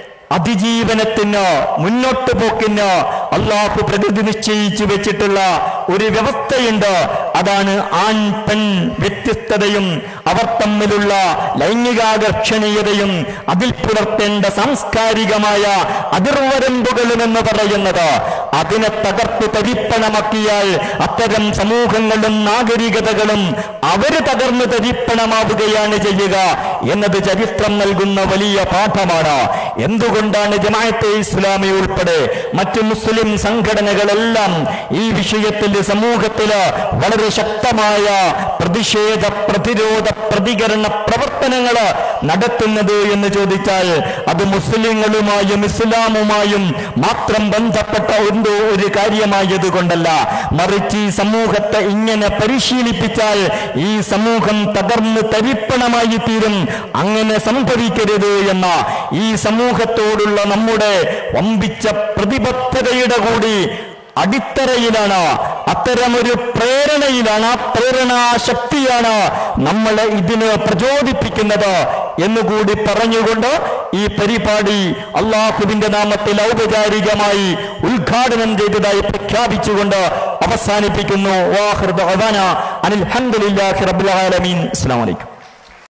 Speaker 1: അതിജീവനത്തിന് മുന്നോട്ട് പോക്കിന് അള്ളാഹു പ്രകൃതി നിശ്ചയിച്ചു വെച്ചിട്ടുള്ള ഒരു വ്യവസ്ഥയുണ്ട് അതാണ് ആൺ പെൺ വ്യത്യസ്തതയും അവർ തമ്മിലുള്ള ലൈംഗികാകർഷണീയതയും അതിൽ പുലർത്തേണ്ട സാംസ്കാരികമായ അതിർവരമ്പുകളും എന്ന് പറയുന്നത് അതിനെ തകർത്ത് തരിപ്പണമാക്കിയാൽ അത്തരം സമൂഹങ്ങളും നാഗരികതകളും അവര് തകർന്ന് തരിപ്പണമാവുകയാണ് ചെയ്യുക എന്നത് ചരിത്രം നൽകുന്ന വലിയ പാഠമാണ് എന്തുകൊണ്ടാണ് ജമാഅത്തെ ഇസ്ലാമി ഉൾപ്പെടെ മറ്റു മുസ്ലിം സംഘടനകളെല്ലാം ഈ വിഷയത്തിൽ സമൂഹത്തില് വളരെ ശക്തമായ പ്രതിഷേധ പ്രതിരോധ പ്രതികരണ പ്രവർത്തനങ്ങൾ നടത്തുന്നത് എന്ന് ചോദിച്ചാൽ അത് മുസ്ലിങ്ങളുമായും ഇസ്ലാമുമായും മാത്രം ബന്ധപ്പെട്ട എന്തോ ഒരു കാര്യമായത് കൊണ്ടല്ല മറിച്ച് ഈ സമൂഹത്തെ ഇങ്ങനെ പരിശീലിപ്പിച്ചാൽ ഈ സമൂഹം തകർന്ന് തരിപ്പണമായി തീരും അങ്ങനെ സംഭവിക്കരുത് എന്ന ഈ സമൂഹത്തോടുള്ള നമ്മുടെ വമ്പിച്ച പ്രതിബദ്ധതയുടെ കൂടി അടിത്തറയിലാണ് അത്തരമൊരു പ്രേരണയിലാണ് ആ പ്രേരണാശക്തിയാണ് നമ്മളെ ഇതിന് പ്രചോദിപ്പിക്കുന്നത് എന്നുകൂടി പറഞ്ഞുകൊണ്ട് ഈ പരിപാടി അള്ളാഹുവിന്റെ നാമത്തിൽ ഔപചാരികമായി ഉദ്ഘാടനം ചെയ്തതായി പ്രഖ്യാപിച്ചുകൊണ്ട് അവസാനിപ്പിക്കുന്നു വാഹൃദ അനിൽ ഹംദുലില്ലാഹി റബ്ബിൽ ആലമീൻ അസ്സലാമു അലൈക്കും